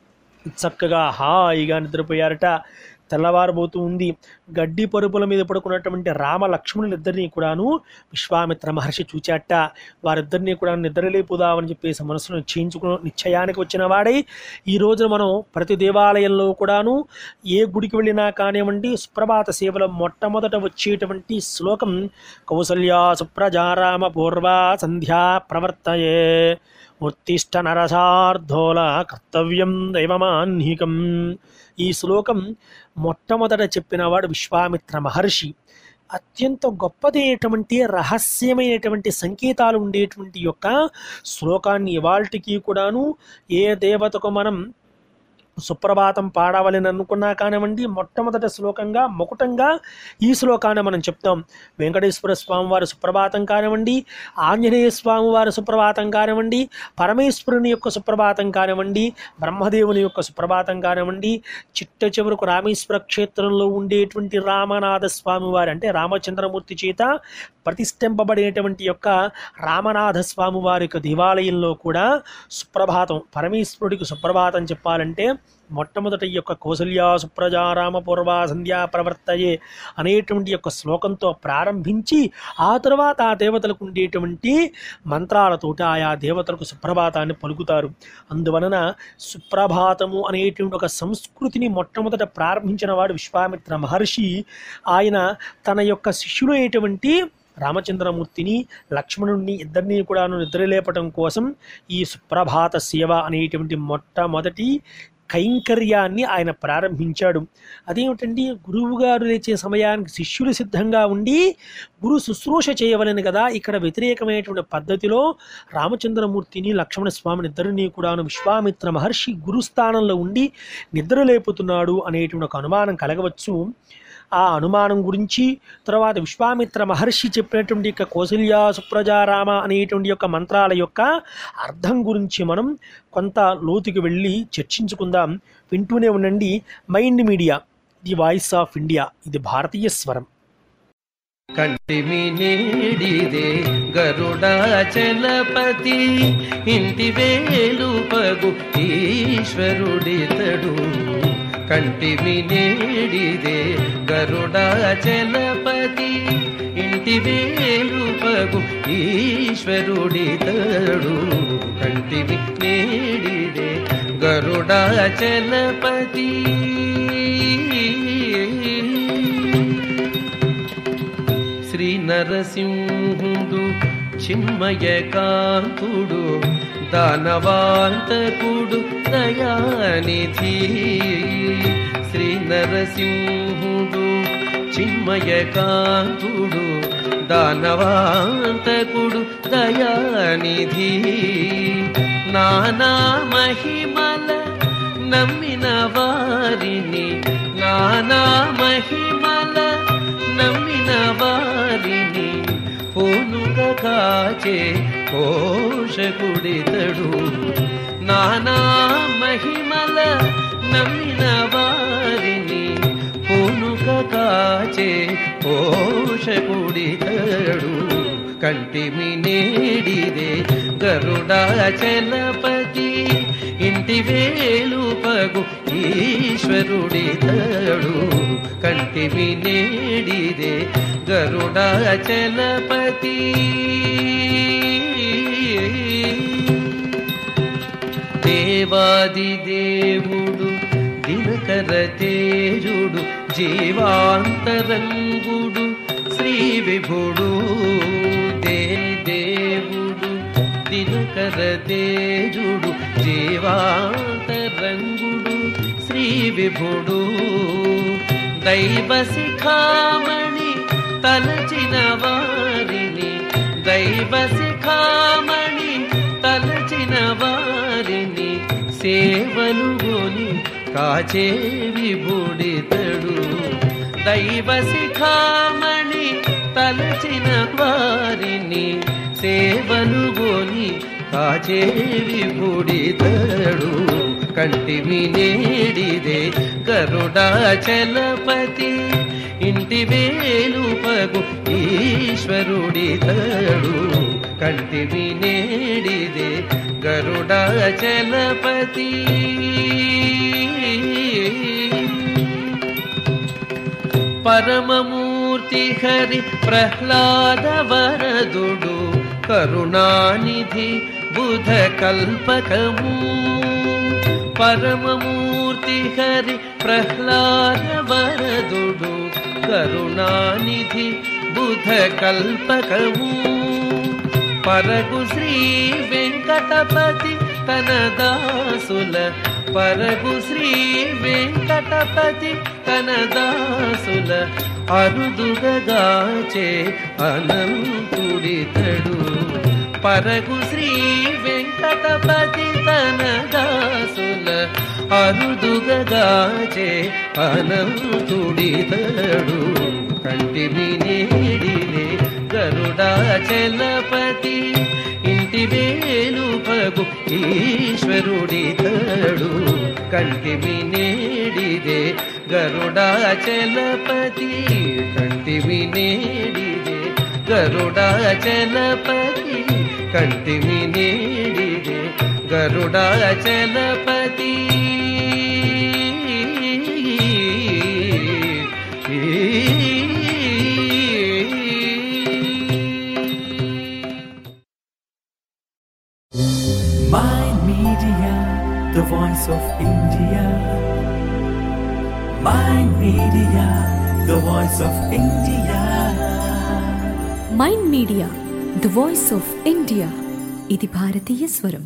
చక్కగా హాయిగా నిద్రపోయారట తెల్లవారబోతూ ఉంది గడ్డి పరుపుల మీద పడుకున్నటువంటి రామ లక్ష్మణులిద్దరినీ కూడాను విశ్వామిత్ర మహర్షి చూచాట వారిద్దరినీ కూడా నిద్రలేపుదామని చెప్పేసి మనసును నిశ్చయించుకుని నిశ్చయానికి వచ్చిన వాడై ఈ రోజున మనం ప్రతి దేవాలయంలో కూడాను ఏ గుడికి వెళ్ళినా కానివ్వండి సుప్రభాత సేవలో మొట్టమొదట వచ్చేటువంటి శ్లోకం కౌసల్యా సుప్రజారామ పూర్వ సంధ్యా ప్రవర్తయే ఉత్తిష్ట నరసార్ధోల కర్తవ్యం దైవమాన్హికం ఈ శ్లోకం మొట్టమొదట చెప్పినవాడు విశ్వామిత్ర మహర్షి అత్యంత గొప్పదైనటువంటి రహస్యమైనటువంటి సంకేతాలు ఉండేటువంటి యొక్క శ్లోకాన్ని ఇవాల్టికి కూడాను ఏ దేవతకు మనం సుప్రభాతం పాడవలని అనుకున్నా కానివ్వండి మొట్టమొదటి శ్లోకంగా ముకుటంగా ఈ శ్లోకాన్ని మనం చెప్తాం వెంకటేశ్వర స్వామి వారి సుప్రభాతం కానివ్వండి ఆంజనేయ స్వామి వారి సుప్రభాతం కానివ్వండి పరమేశ్వరుని యొక్క సుప్రభాతం కానివ్వండి బ్రహ్మదేవుని యొక్క సుప్రభాతం కానివ్వండి చిట్ట చివరకు రామేశ్వర క్షేత్రంలో ఉండేటువంటి రామనాథ స్వామి వారి అంటే రామచంద్రమూర్తి చేత ప్రతిష్ఠింపబడినటువంటి యొక్క రామనాథ స్వామి వారి యొక్క దేవాలయంలో కూడా సుప్రభాతం పరమేశ్వరుడికి సుప్రభాతం చెప్పాలంటే మొట్టమొదటి ఈ యొక్క కౌసల్యా సుప్రజారామ పూర్వ సంధ్యా ప్రవర్తయే అనేటువంటి యొక్క శ్లోకంతో ప్రారంభించి ఆ తర్వాత ఆ దేవతలకు ఉండేటువంటి మంత్రాలతోటి ఆయా దేవతలకు సుప్రభాతాన్ని పలుకుతారు అందువలన సుప్రభాతము అనేటువంటి ఒక సంస్కృతిని మొట్టమొదట ప్రారంభించిన వాడు విశ్వామిత్ర మహర్షి ఆయన తన యొక్క శిష్యులు అయినటువంటి రామచంద్రమూర్తిని లక్ష్మణుణ్ణి ఇద్దరినీ కూడా నిద్రలేపటం కోసం ఈ సుప్రభాత సేవ అనేటువంటి మొట్టమొదటి కైంకర్యాన్ని ఆయన ప్రారంభించాడు అదేమిటండి గురువు గారు లేచే సమయానికి శిష్యులు సిద్ధంగా ఉండి గురు శుశ్రూష చేయవలని కదా ఇక్కడ వ్యతిరేకమైనటువంటి పద్ధతిలో రామచంద్రమూర్తిని లక్ష్మణ స్వామిని ఇద్దరినీ కూడాను విశ్వామిత్ర మహర్షి గురుస్థానంలో ఉండి నిద్రలేపుతున్నాడు అనేటువంటి ఒక అనుమానం కలగవచ్చు ఆ అనుమానం గురించి తర్వాత విశ్వామిత్ర మహర్షి చెప్పినటువంటి యొక్క కౌసల్య సుప్రజారామ అనేటువంటి యొక్క మంత్రాల యొక్క అర్థం గురించి మనం కొంత లోతుకి వెళ్ళి చర్చించుకుందాం వింటూనే ఉండండి mind media the voice of India ఇది భారతీయ స్వరం కంటిమి నీడిదే గరుడాచలపతి ఇంటి వేలుపగు ఈశ్వరుడితడు కంటిమి నేడిదే గరుడాచలపతి ఇంటి వేలుపగు ఈశ్వరుడితడు కంటిమి నేడిదే గరుడాచలపతి శ్రీ నరసింహుడు చిన్మయ కాంతుడు దానవాంతకుడు దయానిధి శ్రీ నరసింహుడు చిన్మయ కాంతుడు దానవాంతకుడు దయానిధి నానా మహిమల నమ్మిన వారిని నానా మహిమల నమ్మిన వారిని పోనుగా కాచే పోషకుడితడు నానా మహిమల నమ్మిన వారిని కంటిమి నేడిదే గరుడాచలపతి ఇంటి వేలు పగు ఈశ్వరుడితడు కంటిమి నేడిదే గరుడాచలపతి దేవాది దేవుడు దినకర తేజుడు జీవాంతరంగుడు శ్రీ విభుడు దేవి దేవుడు దినకర తేజుడు జీవాంతరంగుడు శ్రీ విభుడు దైవ శిఖామణి తలచిన వారిని దైవ శిఖామణి తలచిన వారిని సేవలు గోని కాచే విభుడితడు దైవ శిఖామణి తలచిన వారిని సేవలు గోని కాచే విభుడితడు కంటిమి నేడిదే గరుడాచలపతి ఇంటి వేలు పగు ఈశ్వరుడితడు కంటిమి నేడిదే గరుడాచలపతి పరమమూర్తి హరి ప్రహ్లాద వరదుడు కరుణానిధి బుధ కల్పకము పరమమూర్తి హరి ప్రహ్లాద వరదుడు కరుణానిధి బుధ కల్పకము పరగు శ్రీ వెంకటపతి తన దాసుల పరగు శ్రీ వెంకటపతి తన దాసుల అరుదుగగాచే అనంతుడితడు పరగు శ్రీ వెంకటపతి తన దాసుల అరుదుగగాచే అనంతుడితడు కంటిమి నేడినే గరుడాచలపతి ఇంటి వేలు పగు ఈశ్వరుడితడు కంటిమి నేడిదే గరుడాచలపతి కంటిమి నేడిదే గరుడాచలపతి కంటిమి నేడిదే Garudachalapati Mind Media, the voice of India. Mind Media, the voice of India. Mind media the voice of India ఇది భారతీయ స్వరం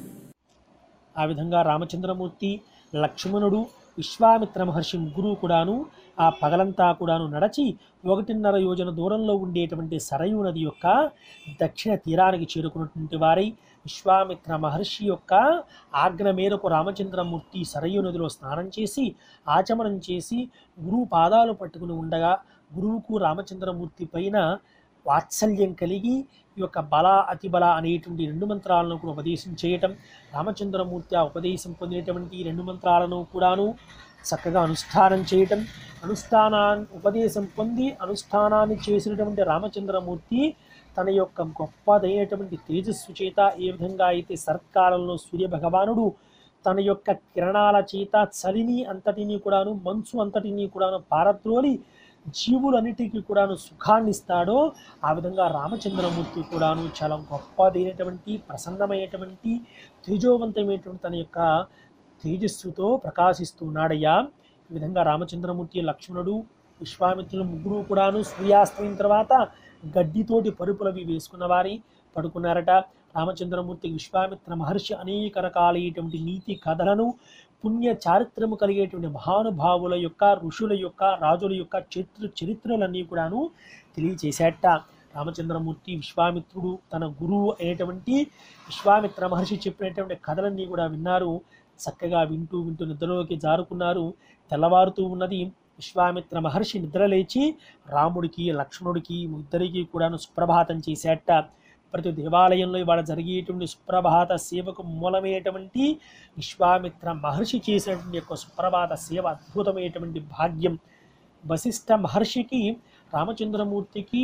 ఆ విధంగా రామచంద్రమూర్తి లక్ష్మణుడు విశ్వామిత్ర మహర్షి ముగ్గురు కూడాను ఆ పగలంతా కూడాను నడచి ఒకటిన్నర యోజన దూరంలో ఉండేటువంటి సరయూ నది యొక్క దక్షిణ తీరానికి చేరుకున్నటువంటి వారై విశ్వామిత్ర మహర్షి యొక్క ఆజ్ఞ మేరకు రామచంద్రమూర్తి సరయూ నదిలో స్నానం చేసి ఆచమనం చేసి గురువు పాదాలు పట్టుకుని ఉండగా గురువుకు రామచంద్రమూర్తి పైన వాత్సల్యం కలిగి ఈ యొక్క బల అతి బల అనేటువంటి రెండు మంత్రాలను కూడా ఉపదేశం చేయటం రామచంద్రమూర్తి ఆ ఉపదేశం పొందినటువంటి ఈ రెండు మంత్రాలను కూడాను చక్కగా అనుష్ఠానం చేయటం అనుష్ఠానాన్ని ఉపదేశం పొంది అనుష్ఠానాన్ని చేసినటువంటి రామచంద్రమూర్తి తన యొక్క గొప్పదైనటువంటి తేజస్సు చేత ఏ విధంగా అయితే సర్కాలంలో సూర్య భగవానుడు తన యొక్క కిరణాల చేత చలిని అంతటినీ కూడాను మంచు అంతటినీ కూడాను పారద్రోలి జీవులన్నిటికీ కూడాను సుఖాన్ని ఇస్తాడో ఆ విధంగా రామచంద్రమూర్తి కూడాను చాలా గొప్పదైనటువంటి ప్రసన్నమైనటువంటి తేజోవంతమైనటువంటి తన యొక్క తేజస్సుతో ప్రకాశిస్తున్నాడయ్యా ఈ విధంగా రామచంద్రమూర్తి లక్ష్మణుడు విశ్వామిత్రులు ముగ్గురు కూడాను సూర్యాస్తమైన తర్వాత గడ్డితోటి పరుపులవి వేసుకున్న వారి పడుకున్నారట రామచంద్రమూర్తి విశ్వామిత్ర మహర్షి అనేక రకాలైనటువంటి నీతి కథలను పుణ్య చారిత్రము కలిగేటువంటి మహానుభావుల యొక్క ఋషుల యొక్క రాజుల యొక్క చరిత్ర చరిత్రలన్నీ కూడాను తెలియచేశాట రామచంద్రమూర్తి విశ్వామిత్రుడు తన గురువు అయినటువంటి విశ్వామిత్ర మహర్షి చెప్పినటువంటి కథలన్నీ కూడా విన్నారు చక్కగా వింటూ వింటూ నిద్రలోకి జారుకున్నారు తెల్లవారుతూ ఉన్నది విశ్వామిత్ర మహర్షి నిద్రలేచి రాముడికి లక్ష్మణుడికి ఇద్దరికి కూడాను సుప్రభాతం చేశాట ప్రతి దేవాలయంలో ఇవాళ జరిగేటువంటి సుప్రభాత సేవకు మూలమైనటువంటి విశ్వామిత్ర మహర్షి చేసినటువంటి యొక్క సుప్రభాత సేవ అద్భుతమైనటువంటి భాగ్యం వశిష్ఠ మహర్షికి రామచంద్రమూర్తికి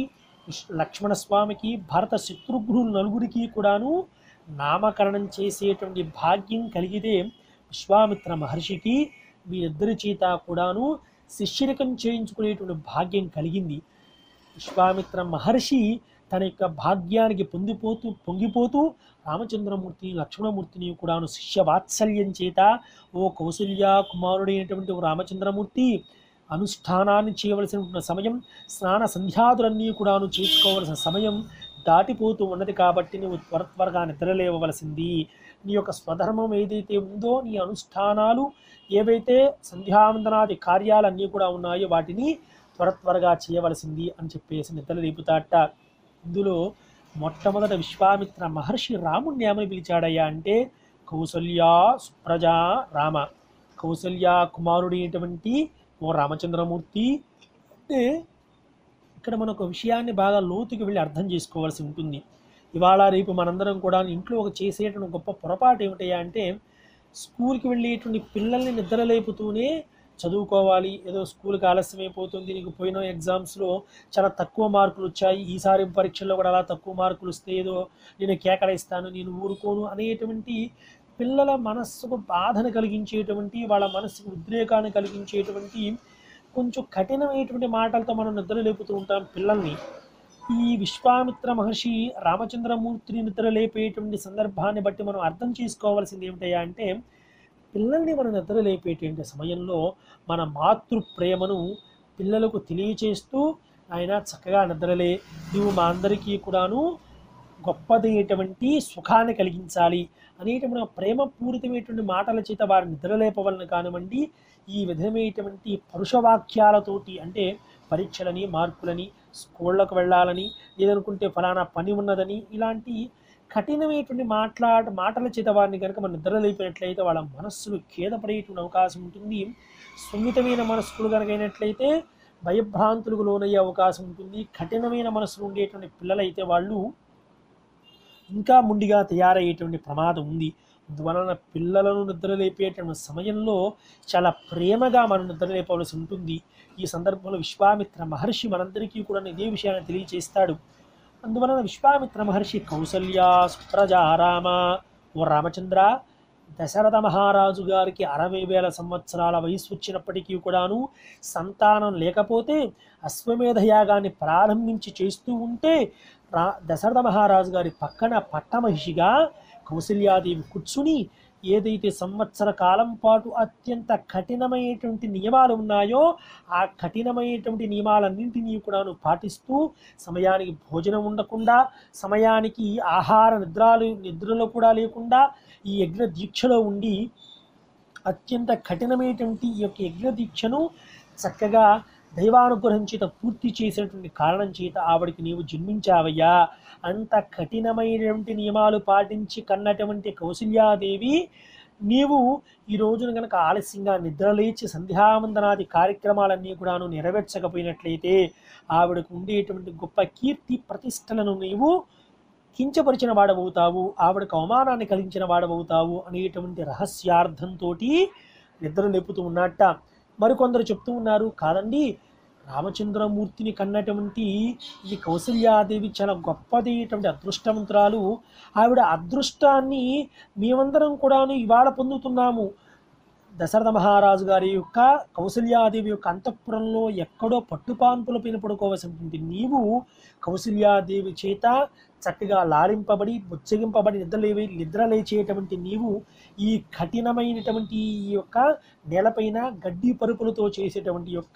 విష్- లక్ష్మణస్వామికి భరత శత్రుఘ్నులు నలుగురికి కూడాను నామకరణం చేసేటువంటి భాగ్యం కలిగితే విశ్వామిత్ర మహర్షికి వీరిద్దరి చేత కూడాను శిష్యరికం చేయించుకునేటువంటి భాగ్యం కలిగింది విశ్వామిత్ర మహర్షి తన యొక్క భాగ్యానికి పొందిపోతూ పొంగిపోతూ రామచంద్రమూర్తిని లక్ష్మణమూర్తిని కూడాను శిష్య వాత్సల్యం చేత ఓ కౌసల్య కుమారుడైనటువంటి ఓ రామచంద్రమూర్తి అనుష్ఠానాన్ని చేయవలసిన సమయం స్నాన సంధ్యాదులన్నీ కూడాను చేసుకోవలసిన సమయం దాటిపోతూ ఉన్నది కాబట్టి నువ్వు త్వర త్వరగా నిద్రలేవవలసింది నీ యొక్క స్వధర్మం ఏదైతే ఉందో నీ అనుష్ఠానాలు ఏవైతే సంధ్యావందనాది కార్యాలన్నీ కూడా ఉన్నాయో వాటిని త్వర త్వరగా చేయవలసింది అని చెప్పేసి నిద్ర లేపుతాట ఇందులో మొట్టమొదట విశ్వామిత్ర మహర్షి రాముణ్ణి ఏమని పిలిచాడయ్యా అంటే కౌసల్యా సుప్రజ రామ కౌసల్య కుమారుడైనటువంటి ఓ రామచంద్రమూర్తి అంటే ఇక్కడ మనం ఒక విషయాన్ని బాగా లోతుకి వెళ్ళి అర్థం చేసుకోవాల్సి ఉంటుంది ఇవాళ రేపు మనందరం కూడా ఇంట్లో ఒక చేసేటువంటి గొప్ప పొరపాటు ఏమిటయ్యా అంటే స్కూల్కి వెళ్ళేటువంటి పిల్లల్ని నిద్రలేపుతూనే చదువుకోవాలి ఏదో స్కూల్కి ఆలస్యం అయిపోతుంది నీకు పోయిన ఎగ్జామ్స్లో చాలా తక్కువ మార్కులు వచ్చాయి ఈసారి పరీక్షల్లో కూడా అలా తక్కువ మార్కులు వస్తే ఏదో నేను కేకడేస్తాను నేను ఊరుకోను అనేటువంటి పిల్లల మనస్సుకు బాధను కలిగించేటువంటి వాళ్ళ మనస్సుకు ఉద్రేకాన్ని కలిగించేటువంటి కొంచెం కఠినమైనటువంటి మాటలతో మనం నిద్ర లేపుతూ ఉంటాం పిల్లల్ని ఈ విశ్వామిత్ర మహర్షి రామచంద్రమూర్తిని నిద్ర లేపేటువంటి సందర్భాన్ని బట్టి మనం అర్థం చేసుకోవాల్సింది ఏమిటయ్యా అంటే పిల్లల్ని మనం నిద్ర లేపేటువంటి సమయంలో మన మాతృ ప్రేమను పిల్లలకు తెలియచేస్తూ ఆయన చక్కగా నిద్రలే నువ్వు మా అందరికీ కూడాను గొప్పదైనటువంటి సుఖాన్ని కలిగించాలి అనేటువంటి ప్రేమపూరితమైనటువంటి మాటల చేత వారి నిద్రలేపవలన కానివ్వండి ఈ విధమైనటువంటి పరుషవాక్యాలతోటి అంటే పరీక్షలని మార్కులని స్కూళ్ళకు వెళ్ళాలని లేదనుకుంటే ఫలానా పని ఉన్నదని ఇలాంటి కఠినమైనటువంటి మాట్లాడ మాటల చేత వారిని కనుక మనం నిద్రలేపినట్లయితే వాళ్ళ మనస్సులు ఖేదపడేటువంటి అవకాశం ఉంటుంది సున్నితమైన మనస్సులు కనుక అయినట్లయితే భయభ్రాంతులకు లోనయ్యే అవకాశం ఉంటుంది కఠినమైన మనస్సులు ఉండేటువంటి పిల్లలైతే వాళ్ళు ఇంకా ముండిగా తయారయ్యేటువంటి ప్రమాదం ఉంది అందువలన పిల్లలను నిద్రలేపేటువంటి సమయంలో చాలా ప్రేమగా మనం నిద్రలేపవలసి ఉంటుంది ఈ సందర్భంలో విశ్వామిత్ర మహర్షి మనందరికీ కూడా ఇదే విషయాన్ని తెలియజేస్తాడు అందువలన విశ్వామిత్ర మహర్షి కౌసల్య సుప్రజారామ ఓ రామచంద్ర దశరథ మహారాజు గారికి అరవై వేల సంవత్సరాల వయసు వచ్చినప్పటికీ కూడాను సంతానం లేకపోతే అశ్వమేధ యాగాన్ని ప్రారంభించి చేస్తూ ఉంటే రా దశరథ మహారాజు గారి పక్కన పట్టమహిషిగా కౌసల్యాదేవి కూర్చుని ఏదైతే సంవత్సర కాలం పాటు అత్యంత కఠినమైనటువంటి నియమాలు ఉన్నాయో ఆ కఠినమైనటువంటి నియమాలన్నింటినీ కూడాను పాటిస్తూ సమయానికి భోజనం ఉండకుండా సమయానికి ఆహార నిద్రాలు నిద్రలో కూడా లేకుండా ఈ యజ్ఞ దీక్షలో ఉండి అత్యంత కఠినమైనటువంటి ఈ యొక్క యజ్ఞ దీక్షను చక్కగా దైవానుగ్రహం చేత పూర్తి చేసినటువంటి కారణం చేత ఆవిడికి నీవు జన్మించావయ్యా అంత కఠినమైనటువంటి నియమాలు పాటించి కన్నటువంటి కౌసల్యాదేవి నీవు ఈ రోజున కనుక ఆలస్యంగా నిద్రలేచి సంధ్యావందనాది కార్యక్రమాలన్నీ కూడాను నెరవేర్చకపోయినట్లయితే ఆవిడకు ఉండేటువంటి గొప్ప కీర్తి ప్రతిష్టలను నీవు కించపరిచిన వాడవవుతావు ఆవిడకు అవమానాన్ని కలిగించిన వాడవవుతావు అనేటువంటి రహస్యార్థంతో నిద్ర లేపుతూ ఉన్నట్ట మరికొందరు చెప్తూ ఉన్నారు కాదండి రామచంద్రమూర్తిని కన్నటువంటి ఈ కౌసల్యాదేవి చాలా గొప్పదైనటువంటి అదృష్టవంతురాలు ఆవిడ అదృష్టాన్ని మేమందరం కూడాను ఇవాళ పొందుతున్నాము దశరథ మహారాజు గారి యొక్క కౌసల్యాదేవి యొక్క అంతఃపురంలో ఎక్కడో పట్టుపాన్పుల పైన పడుకోవలసినటువంటి నీవు కౌసల్యాదేవి చేత చక్కగా లాలింపబడి బుచ్చగింపబడి నిద్రలేవి నిద్రలేచేటువంటి నీవు ఈ కఠినమైనటువంటి ఈ యొక్క నేలపైన గడ్డి పరుపులతో చేసేటువంటి యొక్క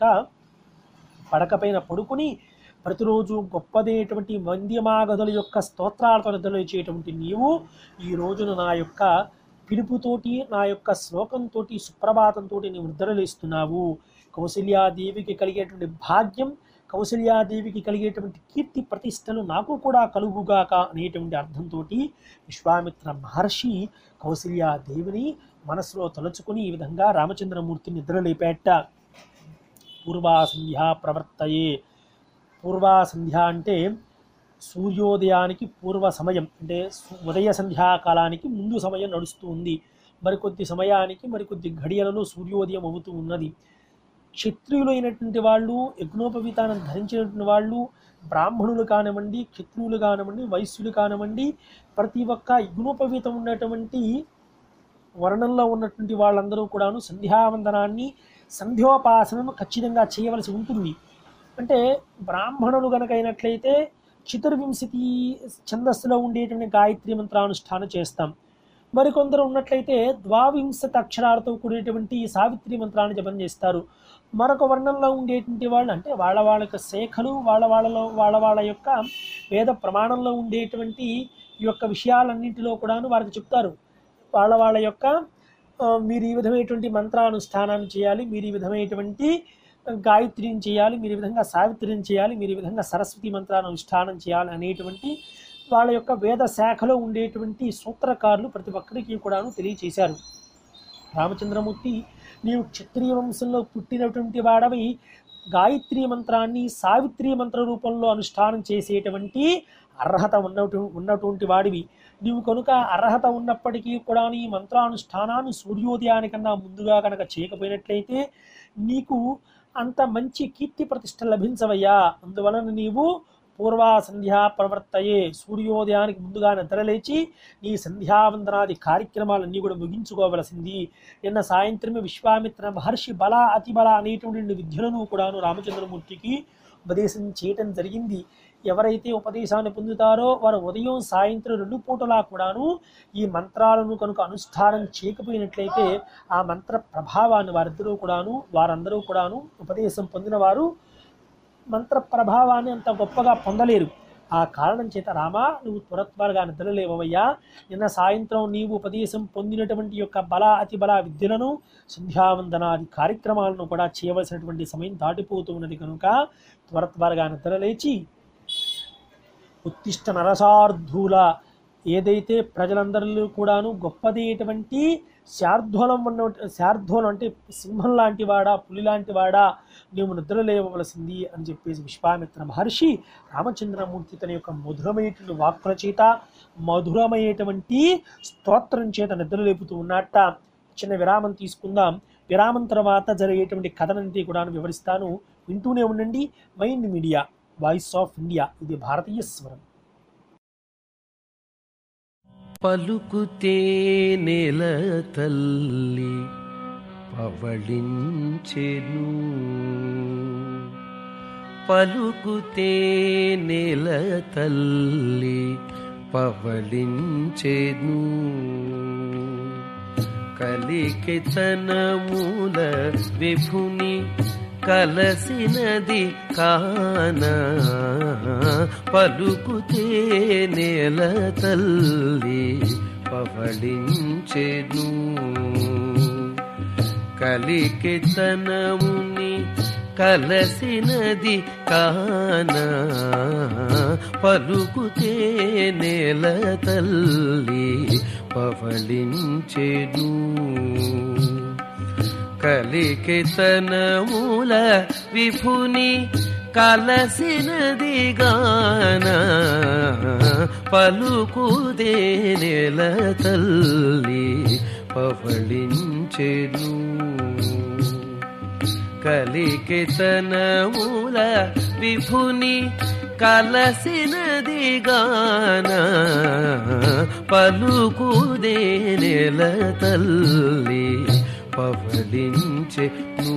పడకపైన పడుకుని ప్రతిరోజు గొప్పదైనటువంటి వంద్యమాగధుల యొక్క స్తోత్రాలతో నిద్రలేచేటువంటి నీవు ఈ రోజున నా యొక్క పిలుపుతోటి నా యొక్క శ్లోకంతో సుప్రభాతంతో నీవు నిద్రలేస్తున్నావు కౌసల్యాదేవికి కలిగేటువంటి భాగ్యం కౌసల్యాదేవికి కలిగేటువంటి కీర్తి ప్రతిష్టలు నాకు కూడా కలుగుగాక అనేటువంటి అర్థంతో విశ్వామిత్ర మహర్షి కౌసల్యాదేవిని మనసులో తలుచుకుని ఈ విధంగా రామచంద్రమూర్తి నిద్రలేపేట పూర్వాసంధ్యా ప్రవర్తయే పూర్వాసంధ్య అంటే సూర్యోదయానికి పూర్వ సమయం అంటే సు- ఉదయ సంధ్యాకాలానికి ముందు సమయం నడుస్తూ ఉంది మరికొద్ది సమయానికి మరికొద్ది ఘడియలలో సూర్యోదయం అవుతూ ఉన్నది క్షత్రియులైనటువంటి వాళ్ళు యజ్ఞోపవీతాన్ని ధరించినటువంటి వాళ్ళు బ్రాహ్మణులు కానివ్వండి క్షత్రియులు కానివ్వండి వైశ్యులు కానివ్వండి ప్రతి ఒక్క యజ్ఞోపవీతం ఉన్నటువంటి వర్ణంలో ఉన్నటువంటి వాళ్ళందరూ కూడాను సంధ్యావందనాన్ని సంధ్యోపాసనను ఖచ్చితంగా చేయవలసి ఉంటుంది అంటే బ్రాహ్మణులు గనక అయినట్లయితే చతుర్వింశతి ఛందస్సులో ఉండేటువంటి గాయత్రి మంత్రానుష్ఠానం చేస్తాం మరికొందరు ఉన్నట్లయితే ద్వావింశత అక్షరాలతో కూడినటువంటి సావిత్రి మంత్రాన్ని జపం చేస్తారు మరొక వర్ణంలో ఉండేటువంటి వాళ్ళు అంటే వాళ్ళ వాళ్ళ యొక్క శాఖలు వాళ్ళ వాళ్ళలో వాళ్ళ వాళ్ళ యొక్క వేద ప్రమాణంలో ఉండేటువంటి ఈ యొక్క విషయాలన్నింటిలో కూడాను వారికి చెప్తారు వాళ్ళ వాళ్ళ యొక్క ఆ, మీరు ఈ విధమైనటువంటి మంత్రానుష్ఠానాన్ని చేయాలి మీరు ఈ విధమైనటువంటి గాయత్రిని చేయాలి మీరు ఈ విధంగా సావిత్రిని చేయాలి మీరు ఈ విధంగా సరస్వతి మంత్రానుష్ఠానం చేయాలి అనేటువంటి వాళ్ళ యొక్క వేద శాఖలో ఉండేటువంటి సూత్రకారులు ప్రతి ఒక్కరికి కూడాను తెలియచేశారు రామచంద్రమూర్తి నీవు క్షత్రియ వంశంలో పుట్టినటువంటి వాడవి గాయత్రి మంత్రాన్ని సావిత్రి మంత్ర రూపంలో అనుష్ఠానం చేసేటువంటి అర్హత ఉన్నటు ఉన్నటువంటి వాడివి నీవు కనుక అర్హత ఉన్నప్పటికీ కూడా నీ మంత్రానుష్ఠానాన్ని సూర్యోదయానికన్నా ముందుగా కనుక చేయకపోయినట్లయితే నీకు అంత మంచి కీర్తి ప్రతిష్ట లభించవయ్యా అందువలన నీవు పూర్వా సంధ్యా ప్రవర్తయే సూర్యోదయానికి ముందుగా నిద్రలేచి నీ సంధ్యావందనాది కార్యక్రమాలన్నీ కూడా ముగించుకోవలసింది నిన్న సాయంత్రమే విశ్వామిత్ర మహర్షి బల అతిబల అనేటువంటి విద్యలను కూడాను రామచంద్రమూర్తికి ఉపదేశం చేయటం జరిగింది ఎవరైతే ఉపదేశాన్ని పొందుతారో వారు ఉదయం సాయంత్రం రెండు పూటలా కూడాను ఈ మంత్రాలను కనుక అనుష్ఠానం చేయకపోయినట్లయితే ఆ మంత్ర ప్రభావాన్ని వారిద్దరూ కూడాను వారందరూ కూడాను ఉపదేశం పొందిన వారు మంత్ర ప్రభావాన్ని అంత గొప్పగా పొందలేరు ఆ కారణం చేత రామా నువ్వు త్వర త్వరగా నిద్రలేవయ్యా నిన్న సాయంత్రం నీవు ఉపదేశం పొందినటువంటి యొక్క బల అతి బల విద్యలను సంధ్యావందనాది కార్యక్రమాలను కూడా చేయవలసినటువంటి సమయం దాటిపోతూ ఉన్నది కనుక త్వర త్వరగా నిద్రలేచి ఉత్తిష్ట నరసార్థుల ఏదైతే ప్రజలందరిలో కూడాను గొప్పదైనటువంటి శార్ధూలం ఉన్న శార్ధూలం అంటే సింహం లాంటి వాడా పులి లాంటి వాడా నీవు నిద్ర లేవవలసింది అని చెప్పేసి విశ్వామిత్ర మహర్షి రామచంద్రమూర్తి తన యొక్క మధురమైనటువంటి వాక్కుల చేత మధురమైనటువంటి స్తోత్రం చేత నిద్ర లేపుతూ ఉన్నట్ట చిన్న విరామం తీసుకుందాం విరామం తర్వాత జరిగేటువంటి కథనంతా కూడా వివరిస్తాను వింటూనే ఉండండి mind media voice of India ఇది భారతీయ స్వరం పలుకుతే నెల తల్లి పవళించెను పలుకుతే నెల తల్లి పవళించెను కలికి తన మూల విభుని కలసినది కాన పలుకుతే నేల తల్లి పవళించెను కలికి తనముని కలసినది కాన పలుకుతే నేల తల్లి పవళించెను కలికితనమూల విభుని కలసినది గాన పలుకుదే నెల తల్లి పవళించెను కలికితనమూల విభుని కలసినది గాన పలుకుదే నెల తల్లి పవళించెను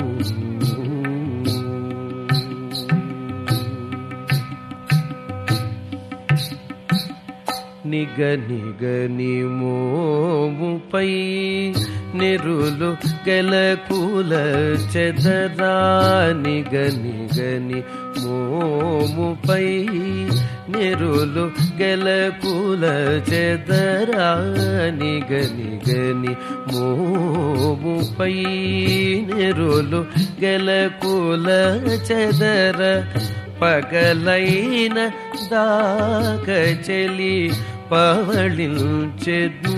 నిగ నిగని మోముపై నిరులు గెలకుల చెదరా నిగ నిగని మోముపై నిరులు గెలకుల చెదరా నిగ నిగని మోముపై నిరులు గెలకుల చెదర పగలైన దాక చెలి పవళించెదు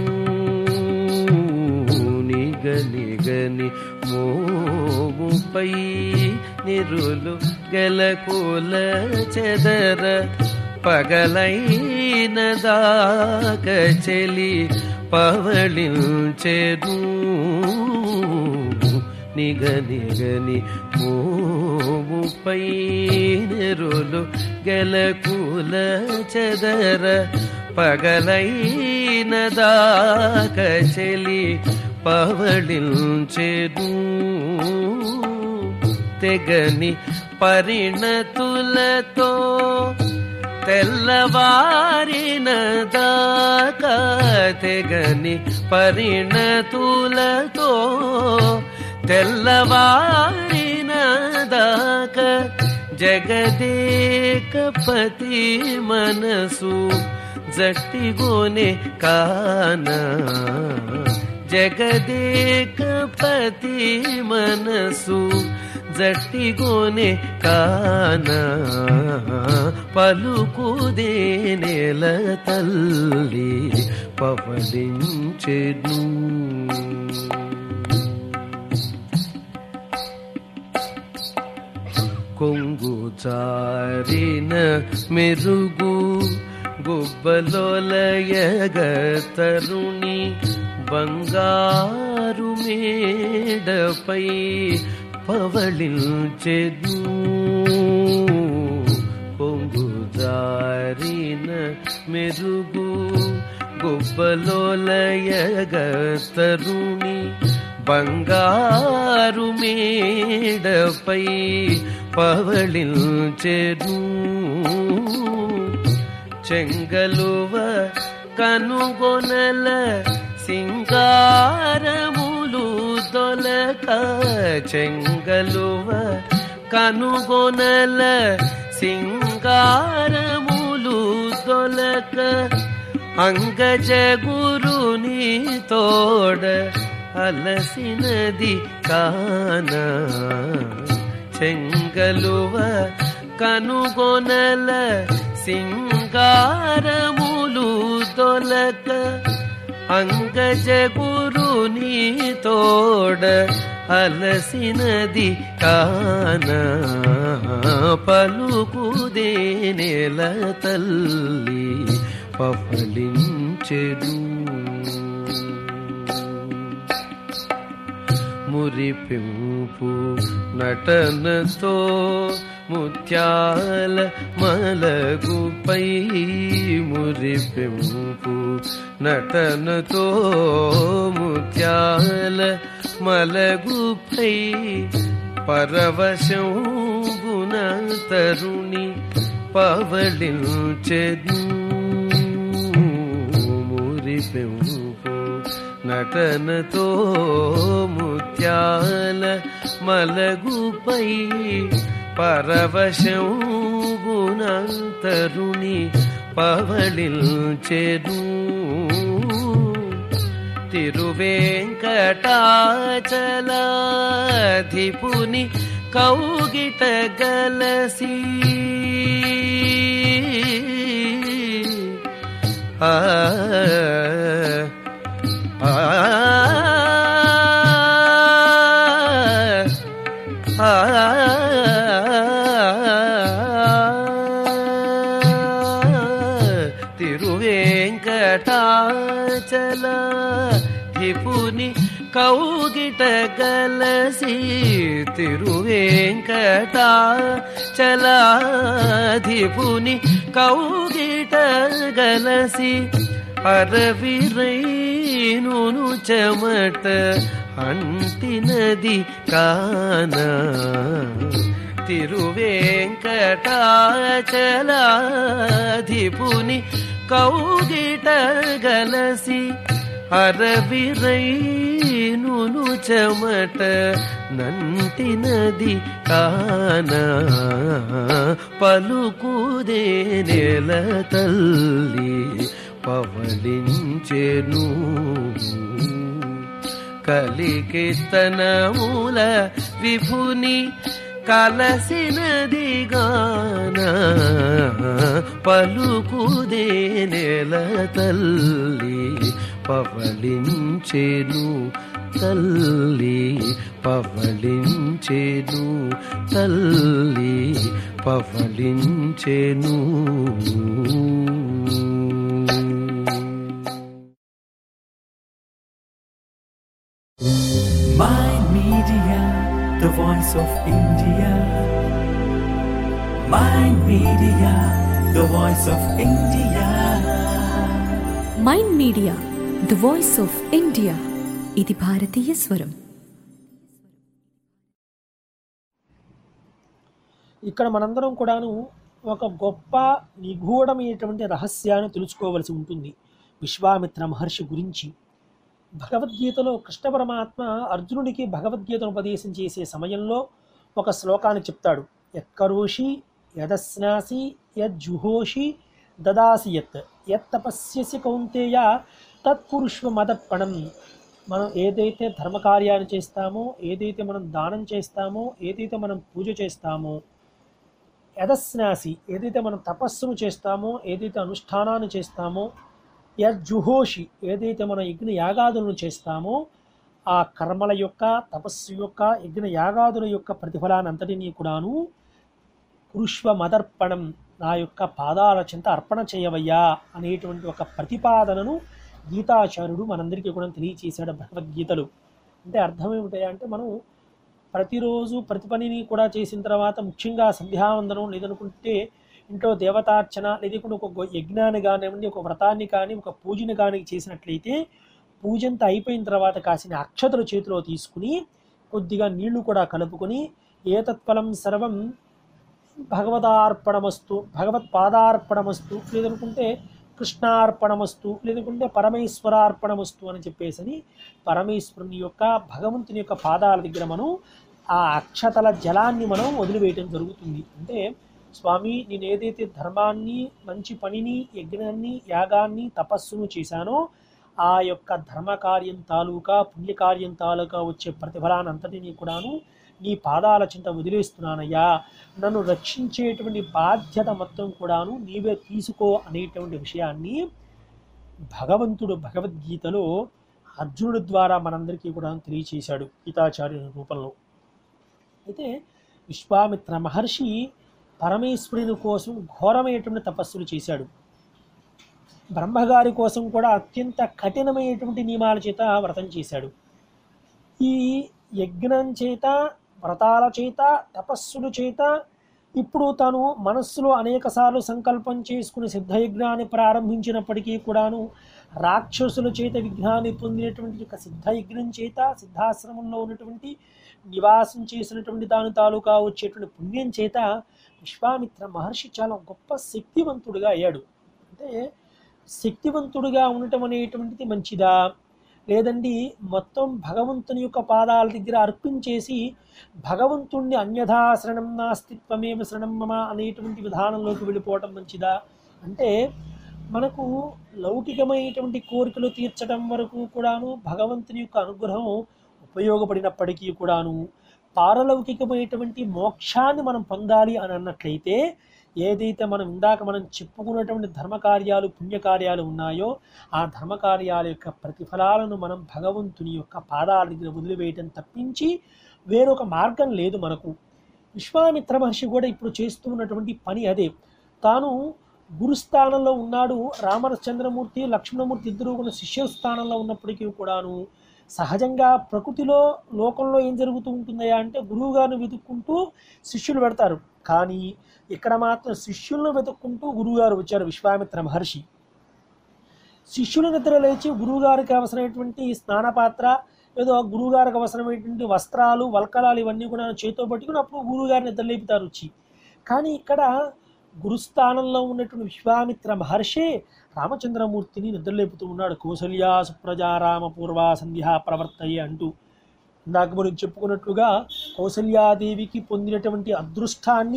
నిగని గని మోముపై నిరులు గలకుల చెదర పగలైన దాక చెలి పవళించెదు నిగనిగని మోముపై నెరులు గెలకుల చెదర పగలైన దాక చెలి పవళించెను తెగని పరిణతులతో తెల్లవారిన దాకా తెగని పరిణతులతో తెల్లవారిన దాకా జగదేకపతి మనసు జట్టిగోనే కానా జగదేకపతి మనసు జట్టిగోనే కానా పలుకుదే నెల తల్లి పవలించెను కొంగు జారిన మెరుగు గుబ్బలోలయగ తరుణి బంగారు మేడపై పవళించెను కొంగు జారిన మెరుగు గుబ్బలోలయగ తరుణి బంగారు మేడపై పవళించెను చెంగలువ కనుగొనల సింగారములు దొలక చెంగలువ కనుగొనల సింగారములు దొలక అంగజ గురుని తోడ అలసినది కానా చెంగలువ కనుగొనల సింగారములు దొలక అంగజ గురుని తోడ అలసినది కానా పలుకుదే నెల తల్లి పఫలించెడు మురిపింపు నటనతో ముత్యాల మలగుపై మురిపింపు నటనతో ముత్యాల మలగుపై పరవశం గుణ తరుణి పవళించెను మురిపింపు నటనతో ముత్యాల మలగుపై పరవశం గుణంతరుణి పవళించెను తిరువేంకటాచలాధిపుని కౌగిట గలసి ఆ ఆ తిరువేంకటాచల హిపుని కౌగిట గలసి తిరువేంకటాచలాధిపుని కౌగిట గలసి అరవిరైనును చెమట అంటినది కానా తిరువేంకటాచలాధిపుని కౌగిట గలసి అరవిరైనును చెమట నంటినది కానా పలుకుదే నెల తల్లి పవళించెను కలికితనముల విభుని కలసినది గాన పలుకుదే నెల తల్లి పవళించెను తల్లి పవళించెను తల్లి పవళించెను Mind Media, the voice of India. Mind Media, the voice of India. Mind media the voice of India ఇది భారతీయ స్వరం ఇక్కడ మనందరం కూడాను ఒక గొప్ప నిగూఢమైనటువంటి రహస్యాన్ని తెలుసుకోవలసి ఉంటుంది విశ్వామిత్ర మహర్షి గురించి భగవద్గీతలో కృష్ణ పరమాత్మ అర్జునుడికి భగవద్గీతను ఉపదేశం చేసే సమయంలో ఒక శ్లోకాన్ని చెప్తాడు యత్కరోషి యదస్నాసి యజ్జుహోషి దదాసి యత్ యత్ తపస్యసి కౌంతేయ తత్పురుష్వ మదర్పణం మనం ఏదైతే ధర్మకార్యాన్ని చేస్తామో ఏదైతే మనం దానం చేస్తామో ఏదైతే మనం పూజ చేస్తామో యదస్నాసి ఏదైతే మనం తపస్సును చేస్తామో ఏదైతే అనుష్ఠానాన్ని చేస్తామో యజ్జుహోషి ఏదైతే మనం యజ్ఞ యాగాదులను చేస్తామో ఆ కర్మల యొక్క తపస్సు యొక్క యజ్ఞ యాగాదుల యొక్క ప్రతిఫలాన్ని అంతటినీ కూడాను పురుష్వ మదర్పణం నా యొక్క పాదాల చెంత అర్పణ చేయవయ్యా అనేటువంటి ఒక ప్రతిపాదనను గీతాచార్యుడు మనందరికీ కూడా తెలియచేశాడు భగవద్గీతలు అంటే అర్థం ఏమిటాయా అంటే మనం ప్రతిరోజు ప్రతి పనిని కూడా చేసిన తర్వాత ముఖ్యంగా సంధ్యావందనం లేదనుకుంటే ఇంట్లో దేవతార్చన లేదంటే ఒక గొ- యజ్ఞాన్ని కానివ్వండి ఒక వ్రతాన్ని కానీ ఒక పూజని కానీ చేసినట్లయితే పూజంతా అయిపోయిన తర్వాత కాసిన అక్షతలు చేతిలో తీసుకుని కొద్దిగా నీళ్లు కూడా కలుపుకొని ఏతత్ఫలం సర్వం భగవదార్పణమస్తు భగవత్పాదార్పణమస్తు లేదనుకుంటే కృష్ణార్పణమస్తు లేదనుకుంటే పరమేశ్వరార్పణమస్తు అని చెప్పేసి పరమేశ్వరుని యొక్క భగవంతుని యొక్క పాదాల దగ్గర మనం ఆ అక్షతల జలాన్ని మనం వదిలివేయటం జరుగుతుంది అంటే స్వామి నేను ఏదైతే ధర్మాన్ని మంచి పనిని యజ్ఞాన్ని యాగాన్ని తపస్సును చేశానో ఆ యొక్క ధర్మకార్యం తాలూకా పుణ్యకార్యం తాలూకా వచ్చే ప్రతిఫలాన్ని అంతటినీ కూడాను నీ పాదాల చింత వదిలేస్తున్నానయ్యా నన్ను రక్షించేటువంటి బాధ్యత మొత్తం కూడాను నీవే తీసుకో అనేటువంటి విషయాన్ని భగవంతుడు భగవద్గీతలో అర్జునుడి ద్వారా మనందరికీ కూడా తెలియచేశాడు గీతాచార్యుని రూపంలో అయితే విశ్వామిత్ర మహర్షి పరమేశ్వరుని కోసం ఘోరమైనటువంటి తపస్సులు చేశాడు బ్రహ్మగారి కోసం కూడా అత్యంత కఠినమైనటువంటి నియమాల చేత వ్రతం చేశాడు ఈ యజ్ఞం చేత వ్రతాల చేత తపస్సుల చేత ఇప్పుడు తను మనస్సులో అనేకసార్లు సంకల్పం చేసుకుని సిద్ధయజ్ఞాన్ని ప్రారంభించినప్పటికీ కూడాను రాక్షసుల చేత విఘ్నాన్ని పొందినటువంటి ఒక సిద్ధయజ్ఞం చేత సిద్ధాశ్రమంలో ఉన్నటువంటి నివాసం చేసినటువంటి దాని తాలూకా వచ్చేటువంటి పుణ్యం చేత విశ్వామిత్ర మహర్షి చాలా గొప్ప శక్తివంతుడిగా అయ్యాడు అంటే శక్తివంతుడిగా ఉండటం అనేటువంటిది మంచిదా లేదండి మొత్తం భగవంతుని యొక్క పాదాల దగ్గర అర్పించేసి భగవంతుణ్ణి అన్యథా శరణం నాస్తిత్వమేవ శరణం మమ అనేటువంటి విధానంలోకి వెళ్ళిపోవటం మంచిదా అంటే మనకు లౌకికమైనటువంటి కోరికలు తీర్చడం వరకు కూడాను భగవంతుని యొక్క అనుగ్రహం ఉపయోగపడినప్పటికీ కూడాను పారలౌకికమైనటువంటి మోక్షాన్ని మనం పొందాలి అని అన్నట్లయితే ఏదైతే మనం ఇందాక మనం చెప్పుకున్నటువంటి ధర్మకార్యాలు పుణ్యకార్యాలు ఉన్నాయో ఆ ధర్మకార్యాల యొక్క ప్రతిఫలాలను మనం భగవంతుని యొక్క పాదాల దగ్గర వదిలివేయటం తప్పించి వేరొక మార్గం లేదు మనకు విశ్వామిత్ర మహర్షి కూడా ఇప్పుడు చేస్తూ ఉన్నటువంటి పని అదే తాను గురుస్థానంలో ఉన్నాడు రామచంద్రమూర్తి లక్ష్మణమూర్తి ఇద్దరు కూడా శిష్య స్థానంలో ఉన్నప్పటికీ కూడాను సహజంగా ప్రకృతిలో లోకంలో ఏం జరుగుతూ ఉంటుందయా అంటే గురువు గారిని వెతుక్కుంటూ శిష్యులు పెడతారు కానీ ఇక్కడ మాత్రం శిష్యులను వెతుక్కుంటూ గురువుగారు వచ్చారు విశ్వామిత్ర మహర్షి శిష్యుల నిద్ర లేచి గురువుగారికి అవసరమైనటువంటి స్నానపాత్ర ఏదో గురువుగారికి అవసరమైనటువంటి వస్త్రాలు వల్కలాలు ఇవన్నీ కూడా చేతితో పట్టుకుని అప్పుడు గురువుగారిని నిద్ర లేపుతారు వచ్చి కానీ ఇక్కడ గురుస్థానంలో ఉన్నటువంటి విశ్వామిత్ర మహర్షి రామచంద్రమూర్తిని నిద్రలేపుతూ ఉన్నాడు కౌసల్యా సుప్రజా రామ పూర్వ సంధ్యా ప్రవర్తయ్య అంటూ ఇందాక మనం చెప్పుకున్నట్లుగా కౌసల్యాదేవికి పొందినటువంటి అదృష్టాన్ని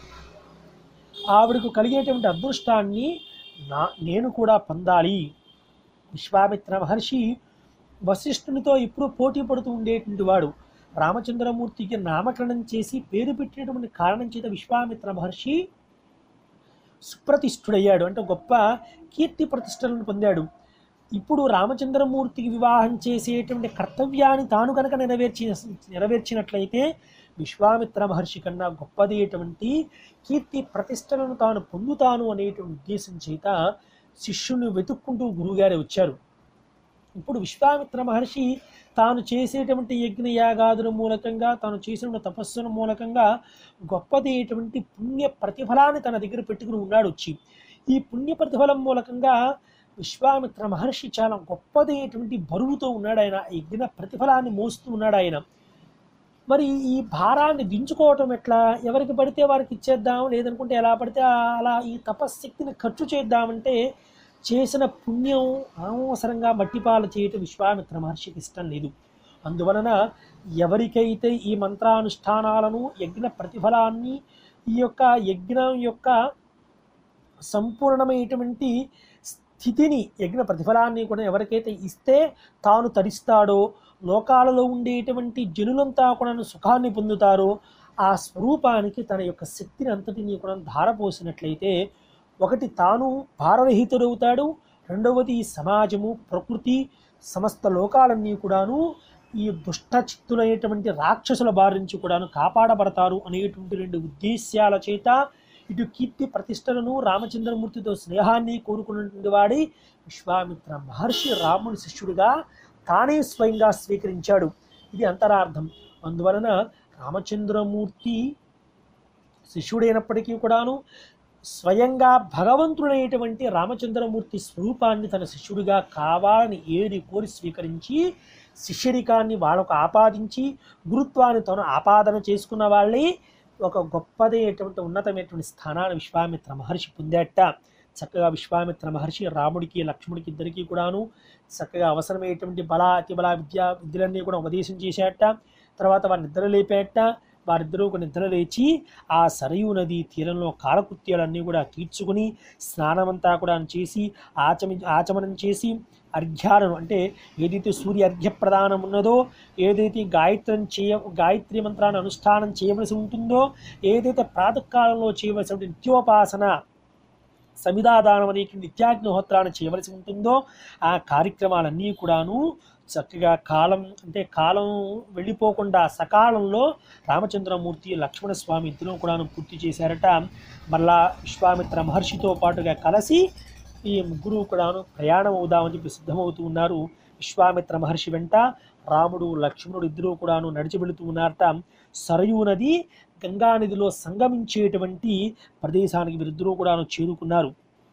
ఆవిడకు కలిగేటువంటి అదృష్టాన్ని నా నేను కూడా పొందాలి విశ్వామిత్ర మహర్షి వశిష్ఠునితో ఎప్పుడూ పోటీ పడుతూ ఉండేటువంటి వాడు రామచంద్రమూర్తికి నామకరణం చేసి పేరు పెట్టినటువంటి కారణం చేత విశ్వామిత్ర మహర్షి సుప్రతిష్ఠుడయ్యాడు అంటే గొప్ప కీర్తి ప్రతిష్టలను పొందాడు ఇప్పుడు రామచంద్రమూర్తికి వివాహం చేసేటువంటి కర్తవ్యాన్ని తాను కనుక నెరవేర్చి నెరవేర్చినట్లయితే విశ్వామిత్ర మహర్షి కన్నా గొప్పదేటువంటి కీర్తి ప్రతిష్టలను తాను పొందుతాను అనేటువంటి ఉద్దేశం చేత శిష్యుని వెతుక్కుంటూ గురువుగారే వచ్చారు ఇప్పుడు విశ్వామిత్ర మహర్షి తాను చేసేటువంటి యజ్ఞ యాగాదుల మూలకంగా తాను చేసిన తపస్సుల మూలకంగా గొప్పదైనటువంటి పుణ్య ప్రతిఫలాన్ని తన దగ్గర పెట్టుకుని ఉన్నాడు వచ్చి ఈ పుణ్య ప్రతిఫలం మూలకంగా విశ్వామిత్ర మహర్షి చాలా గొప్పదైనటువంటి బరువుతో ఉన్నాడు ఆయన ఆ యజ్ఞ ప్రతిఫలాన్ని మోస్తూ ఉన్నాడు ఆయన మరి ఈ భారాన్ని దించుకోవటం ఎట్లా ఎవరికి పడితే వారికి ఇచ్చేద్దాం లేదనుకుంటే ఎలా పడితే ఆ- అలా ఈ తపశ్శక్తిని ఖర్చు చేద్దామంటే చేసిన పుణ్యం అనవసరంగా మట్టిపాలు చేయటం విశ్వామిత్ర మహర్షికి ఇష్టం లేదు అందువలన ఎవరికైతే ఈ మంత్రానుష్ఠానాలను యజ్ఞ ప్రతిఫలాన్ని ఈ యొక్క యజ్ఞం యొక్క సంపూర్ణమైనటువంటి స్థితిని యజ్ఞ ప్రతిఫలాన్ని కూడా ఎవరికైతే ఇస్తే తాను తరిస్తాడో లోకాలలో ఉండేటువంటి జనులంతా కూడా సుఖాన్ని పొందుతారో ఆ స్వరూపానికి తన యొక్క శక్తిని అంతటినీ కూడా ధారపోసినట్లయితే ఒకటి తాను భారరహితుడవుతాడు రెండవది ఈ సమాజము ప్రకృతి సమస్త లోకాలన్నీ కూడాను ఈ దుష్ట చిత్తులైనటువంటి రాక్షసుల బారి నుంచి కూడాను కాపాడబడతారు అనేటువంటి రెండు ఉద్దేశ్యాల చేత ఇటు కీర్తి ప్రతిష్టలను రామచంద్రమూర్తితో స్నేహాన్ని కోరుకున్నటువంటి వాడి విశ్వామిత్ర మహర్షి రాముని శిష్యుడిగా తానే స్వయంగా స్వీకరించాడు ఇది అంతరార్థం అందువలన రామచంద్రమూర్తి శిష్యుడైనప్పటికీ కూడాను స్వయంగా భగవంతుడైనటువంటి రామచంద్రమూర్తి స్వరూపాన్ని తన శిష్యుడిగా కావాలని ఏరి కోరి స్వీకరించి శిష్యరికాన్ని వాళ్ళకు ఆపాదించి గురుత్వాన్ని తను ఆపాదన చేసుకున్న వాళ్ళే ఒక గొప్పదైనటువంటి ఉన్నతమైనటువంటి స్థానాన్ని విశ్వామిత్ర మహర్షి పొందేట చక్కగా విశ్వామిత్ర మహర్షి రాముడికి లక్ష్మణుడికి ఇద్దరికీ కూడాను చక్కగా అవసరమైనటువంటి బల అతి బల విద్యా విద్యలన్నీ కూడా ఉపదేశం చేసేట తర్వాత వారిని నిద్ర లేపేట వారిద్దరూ ఒక నిద్ర లేచి ఆ సరయూ నది తీరంలో కాలకృత్యాలన్నీ కూడా తీర్చుకుని స్నానమంతా కూడా చేసి ఆచమి ఆచమనం చేసి అర్ఘ్యాలను అంటే ఏదైతే సూర్య అర్ఘ్య ప్రదానం ఉన్నదో ఏదైతే గాయత్రం చేయ గాయత్రి మంత్రాన్ని అనుష్ఠానం చేయవలసి ఉంటుందో ఏదైతే ప్రాతకాలంలో చేయవలసిన నిత్యోపాసన సమిధాదానం అనేటువంటి నిత్యాగ్నిహోత్రాన్ని చేయవలసి ఉంటుందో ఆ కార్యక్రమాలన్నీ కూడాను చక్కగా కాలం అంటే కాలం వెళ్ళిపోకుండా సకాలంలో రామచంద్రమూర్తి లక్ష్మణస్వామి ఇద్దరు కూడాను పూర్తి చేశారట మళ్ళా విశ్వామిత్ర మహర్షితో పాటుగా కలిసి ఈ ముగ్గురు కూడాను ప్రయాణం అవుదామని చెప్పి సిద్ధమవుతూ ఉన్నారు విశ్వామిత్ర మహర్షి వెంట రాముడు లక్ష్మణుడు ఇద్దరూ కూడాను నడిచి వెళుతూ ఉన్నారట సరయూ నది గంగా నదిలో సంగమించేటువంటి ప్రదేశానికి వీరిద్దరూ కూడాను చేరుకున్నారు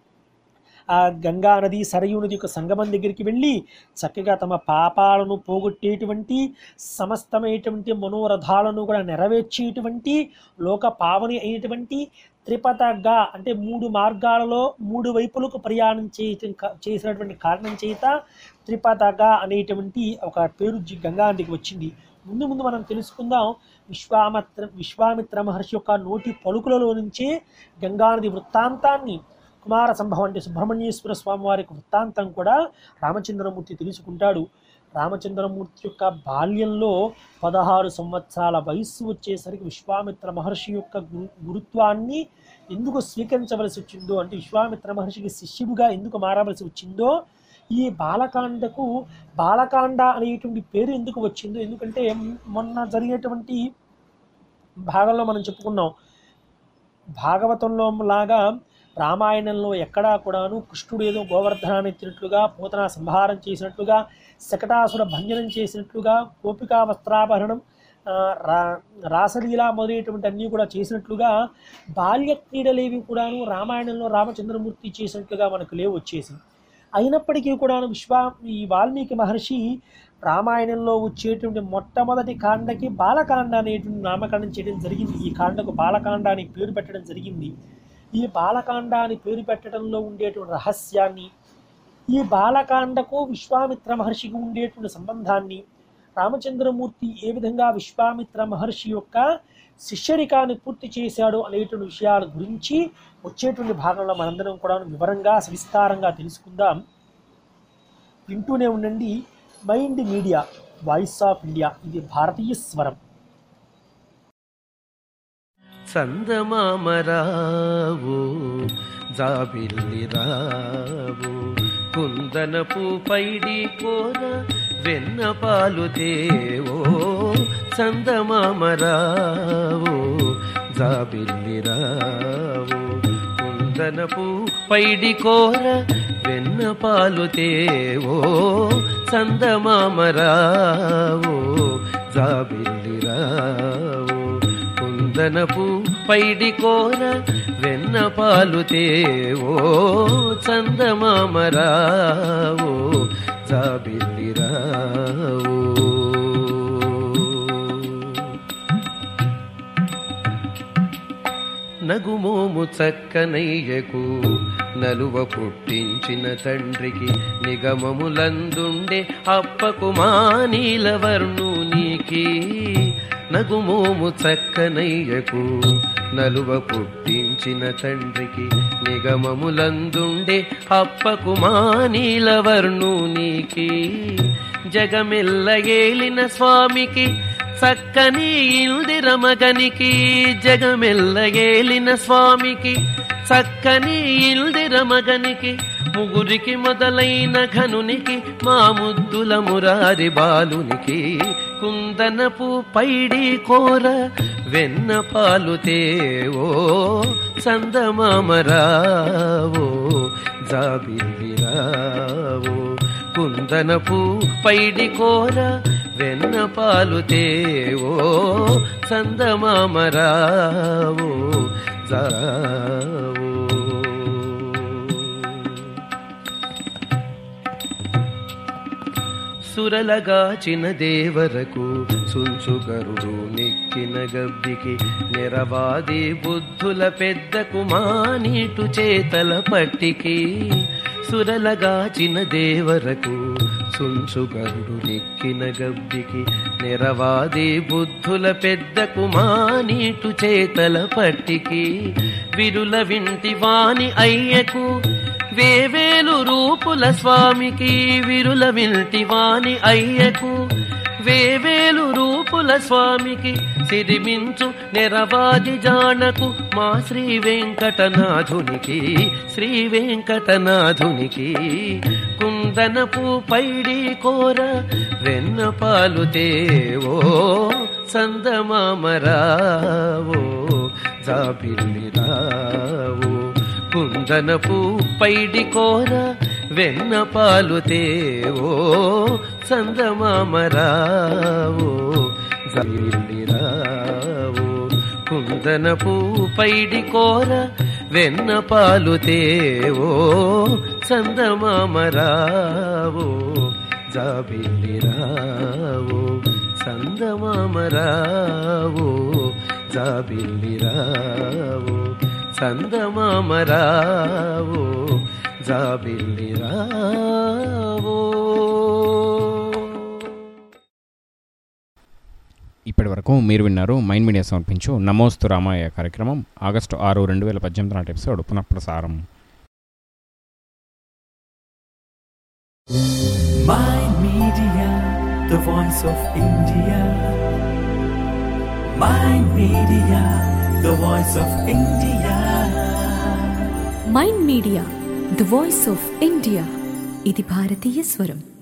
ఆ గంగా నది సరయూ నది యొక్క సంగమం దగ్గరికి వెళ్ళి చక్కగా తమ పాపాలను పోగొట్టేటువంటి సమస్తమైనటువంటి మనోరథాలను కూడా నెరవేర్చేటువంటి లోక పావని అయినటువంటి త్రిపథగా అంటే మూడు మార్గాలలో మూడు వైపులకు ప్రయాణం చేయటం కా- చేసినటువంటి కారణం చేత త్రిపథగా అనేటువంటి ఒక పేరు జి- గంగా నదికి వచ్చింది ముందు ముందు మనం తెలుసుకుందాం విశ్వామిత్ర విశ్వామిత్ర మహర్షి యొక్క నోటి పలుకులలో నుంచే గంగానది వృత్తాంతాన్ని కుమార సంభవం అంటే సుబ్రహ్మణ్యేశ్వర స్వామి వారి యొక్క వృత్తాంతం కూడా రామచంద్రమూర్తి తెలుసుకుంటాడు రామచంద్రమూర్తి యొక్క బాల్యంలో పదహారు సంవత్సరాల వయస్సు వచ్చేసరికి విశ్వామిత్ర మహర్షి యొక్క గురు గురుత్వాన్ని ఎందుకు స్వీకరించవలసి వచ్చిందో అంటే విశ్వామిత్ర మహర్షికి శిష్యుడిగా ఎందుకు మారవలసి వచ్చిందో ఈ బాలకాండకు బాలకాండ అనేటువంటి పేరు ఎందుకు వచ్చిందో ఎందుకంటే మొన్న జరిగేటువంటి భాగంలో మనం చెప్పుకున్నాం భాగవతంలో లాగా రామాయణంలో ఎక్కడా కూడాను కృష్ణుడు ఏదో గోవర్ధనాన్ని ఎత్తినట్లుగా పూతన సంహారం చేసినట్లుగా శకటాసుర భంజనం చేసినట్లుగా గోపికా వస్త్రాభరణం ఆ, రా రాసలీల మొదలైనటువంటి అన్నీ కూడా చేసినట్లుగా బాల్య క్రీడలేవి కూడాను రామాయణంలో రామచంద్రమూర్తి చేసినట్లుగా మనకు లేవు వచ్చేసి అయినప్పటికీ కూడాను విశ్వా ఈ వాల్మీకి మహర్షి రామాయణంలో వచ్చేటువంటి మొట్టమొదటి కాండకి బాలకాండ అనేటువంటి నామకరణం చేయడం జరిగింది ఈ కాండకు బాలకాండ అని పేరు పెట్టడం జరిగింది ఈ బాలకాండ అని పేరు పెట్టడంలో ఉండేటువంటి రహస్యాన్ని ఈ బాలకాండకు విశ్వామిత్ర మహర్షికి ఉండేటువంటి సంబంధాన్ని రామచంద్రమూర్తి ఏ విధంగా విశ్వామిత్ర మహర్షి యొక్క శిష్యరికాన్ని పూర్తి చేశాడు అనేటువంటి విషయాల గురించి వచ్చేటువంటి భాగంలో మనందరం కూడా వివరంగా సవిస్తారంగా తెలుసుకుందాం వింటూనే ఉండండి mind media voice of India ఇది భారతీయ స్వరం చందమామరావు జాబిల్లి రావు కుందనపు పైడి కోర వెన్న పాలు తేవో చందమామరావు జాబిల్లి రావు కుందన కుందనపు పైడి కోర వెన్న పాలు తేవో చందమామరావో జాబిల్లిరావో కుందనపు పైడి కోర వెన్న పాలు తేవో చందమామరావో జాబిల్లిరావో నగుమోము చక్కనయ్యకు నలువ పుట్టించిన తండ్రికి నిగమములందుండే అప్పకు మానీలవర్ణునికి నగుమోము చక్కనయ్యకు నలువ పుట్టించిన తండ్రికి నిగమములందుండే అప్పకు మానీలవర్ణునికి జగమెల్ల ఏలిన స్వామికి చక్కని ఇందిర మగనికి జగమెల్ల ఏలిన స్వామికి చక్కని ఇందిర మగనికి ముగురికి మొదలైన ఘనునికి మా ముద్దుల మురారి బాలునికి కుందనపు పైడి కోర వెన్న పాలు తేవో చందమామరావో జాబిల్లిరావో కుందనపు పైడి కోర వెన్న పాలు తేవో చందమామరావో జావో సురలగాచిన దేవరకు సుంచుగరుడు నెక్కిన గబ్బికి నిరవాది బుద్ధుల పెద్దకు మానీటు చేతల పట్టికి సురలగాచిన దేవరకు సుంచుగరుడు నెక్కిన గబ్బికి నిరవాది బుద్ధుల పెద్దకు మానీటు చేతల పట్టికి విరుల వింటి వాణి అయ్యకు వేవేలు రూపుల స్వామికి విరుల వింటి వాణి అయ్యకు వేవేలు రూపుల స్వామికి సిరిమించు నెరవాది జానకు మా శ్రీ వెంకటనాథునికి శ్రీ వెంకటనాథునికి కుందనపు పైడి కోర వెన్న పాలు తేవో సందమామరావో జాబిల్లిరావో కుందనపు పైడి కోర వెన్న పాలు తేవో చందమామరావో జల్లిరావో కుందనపు పైడి కోర వెన్న పాలు తేవో చందమామరావో జాబిల్లిరావో చందమామరావో జాబిల్లిరావో చందమామరావో జాబిల్లిరావో ఇప్పటి వరకు మీరు విన్నారు మైండ్ మీడియా సమర్పించు నమోస్తు రామాయ కార్యక్రమం ఆగస్టు ఆరు రెండు వేల పద్దెనిమిది నాటి ఎపిసోడ్ పునఃప్రసారం Mind Media, the voice of India. Mind Media, the voice of India. Mind media the voice of India ఇది భారతీయ స్వరం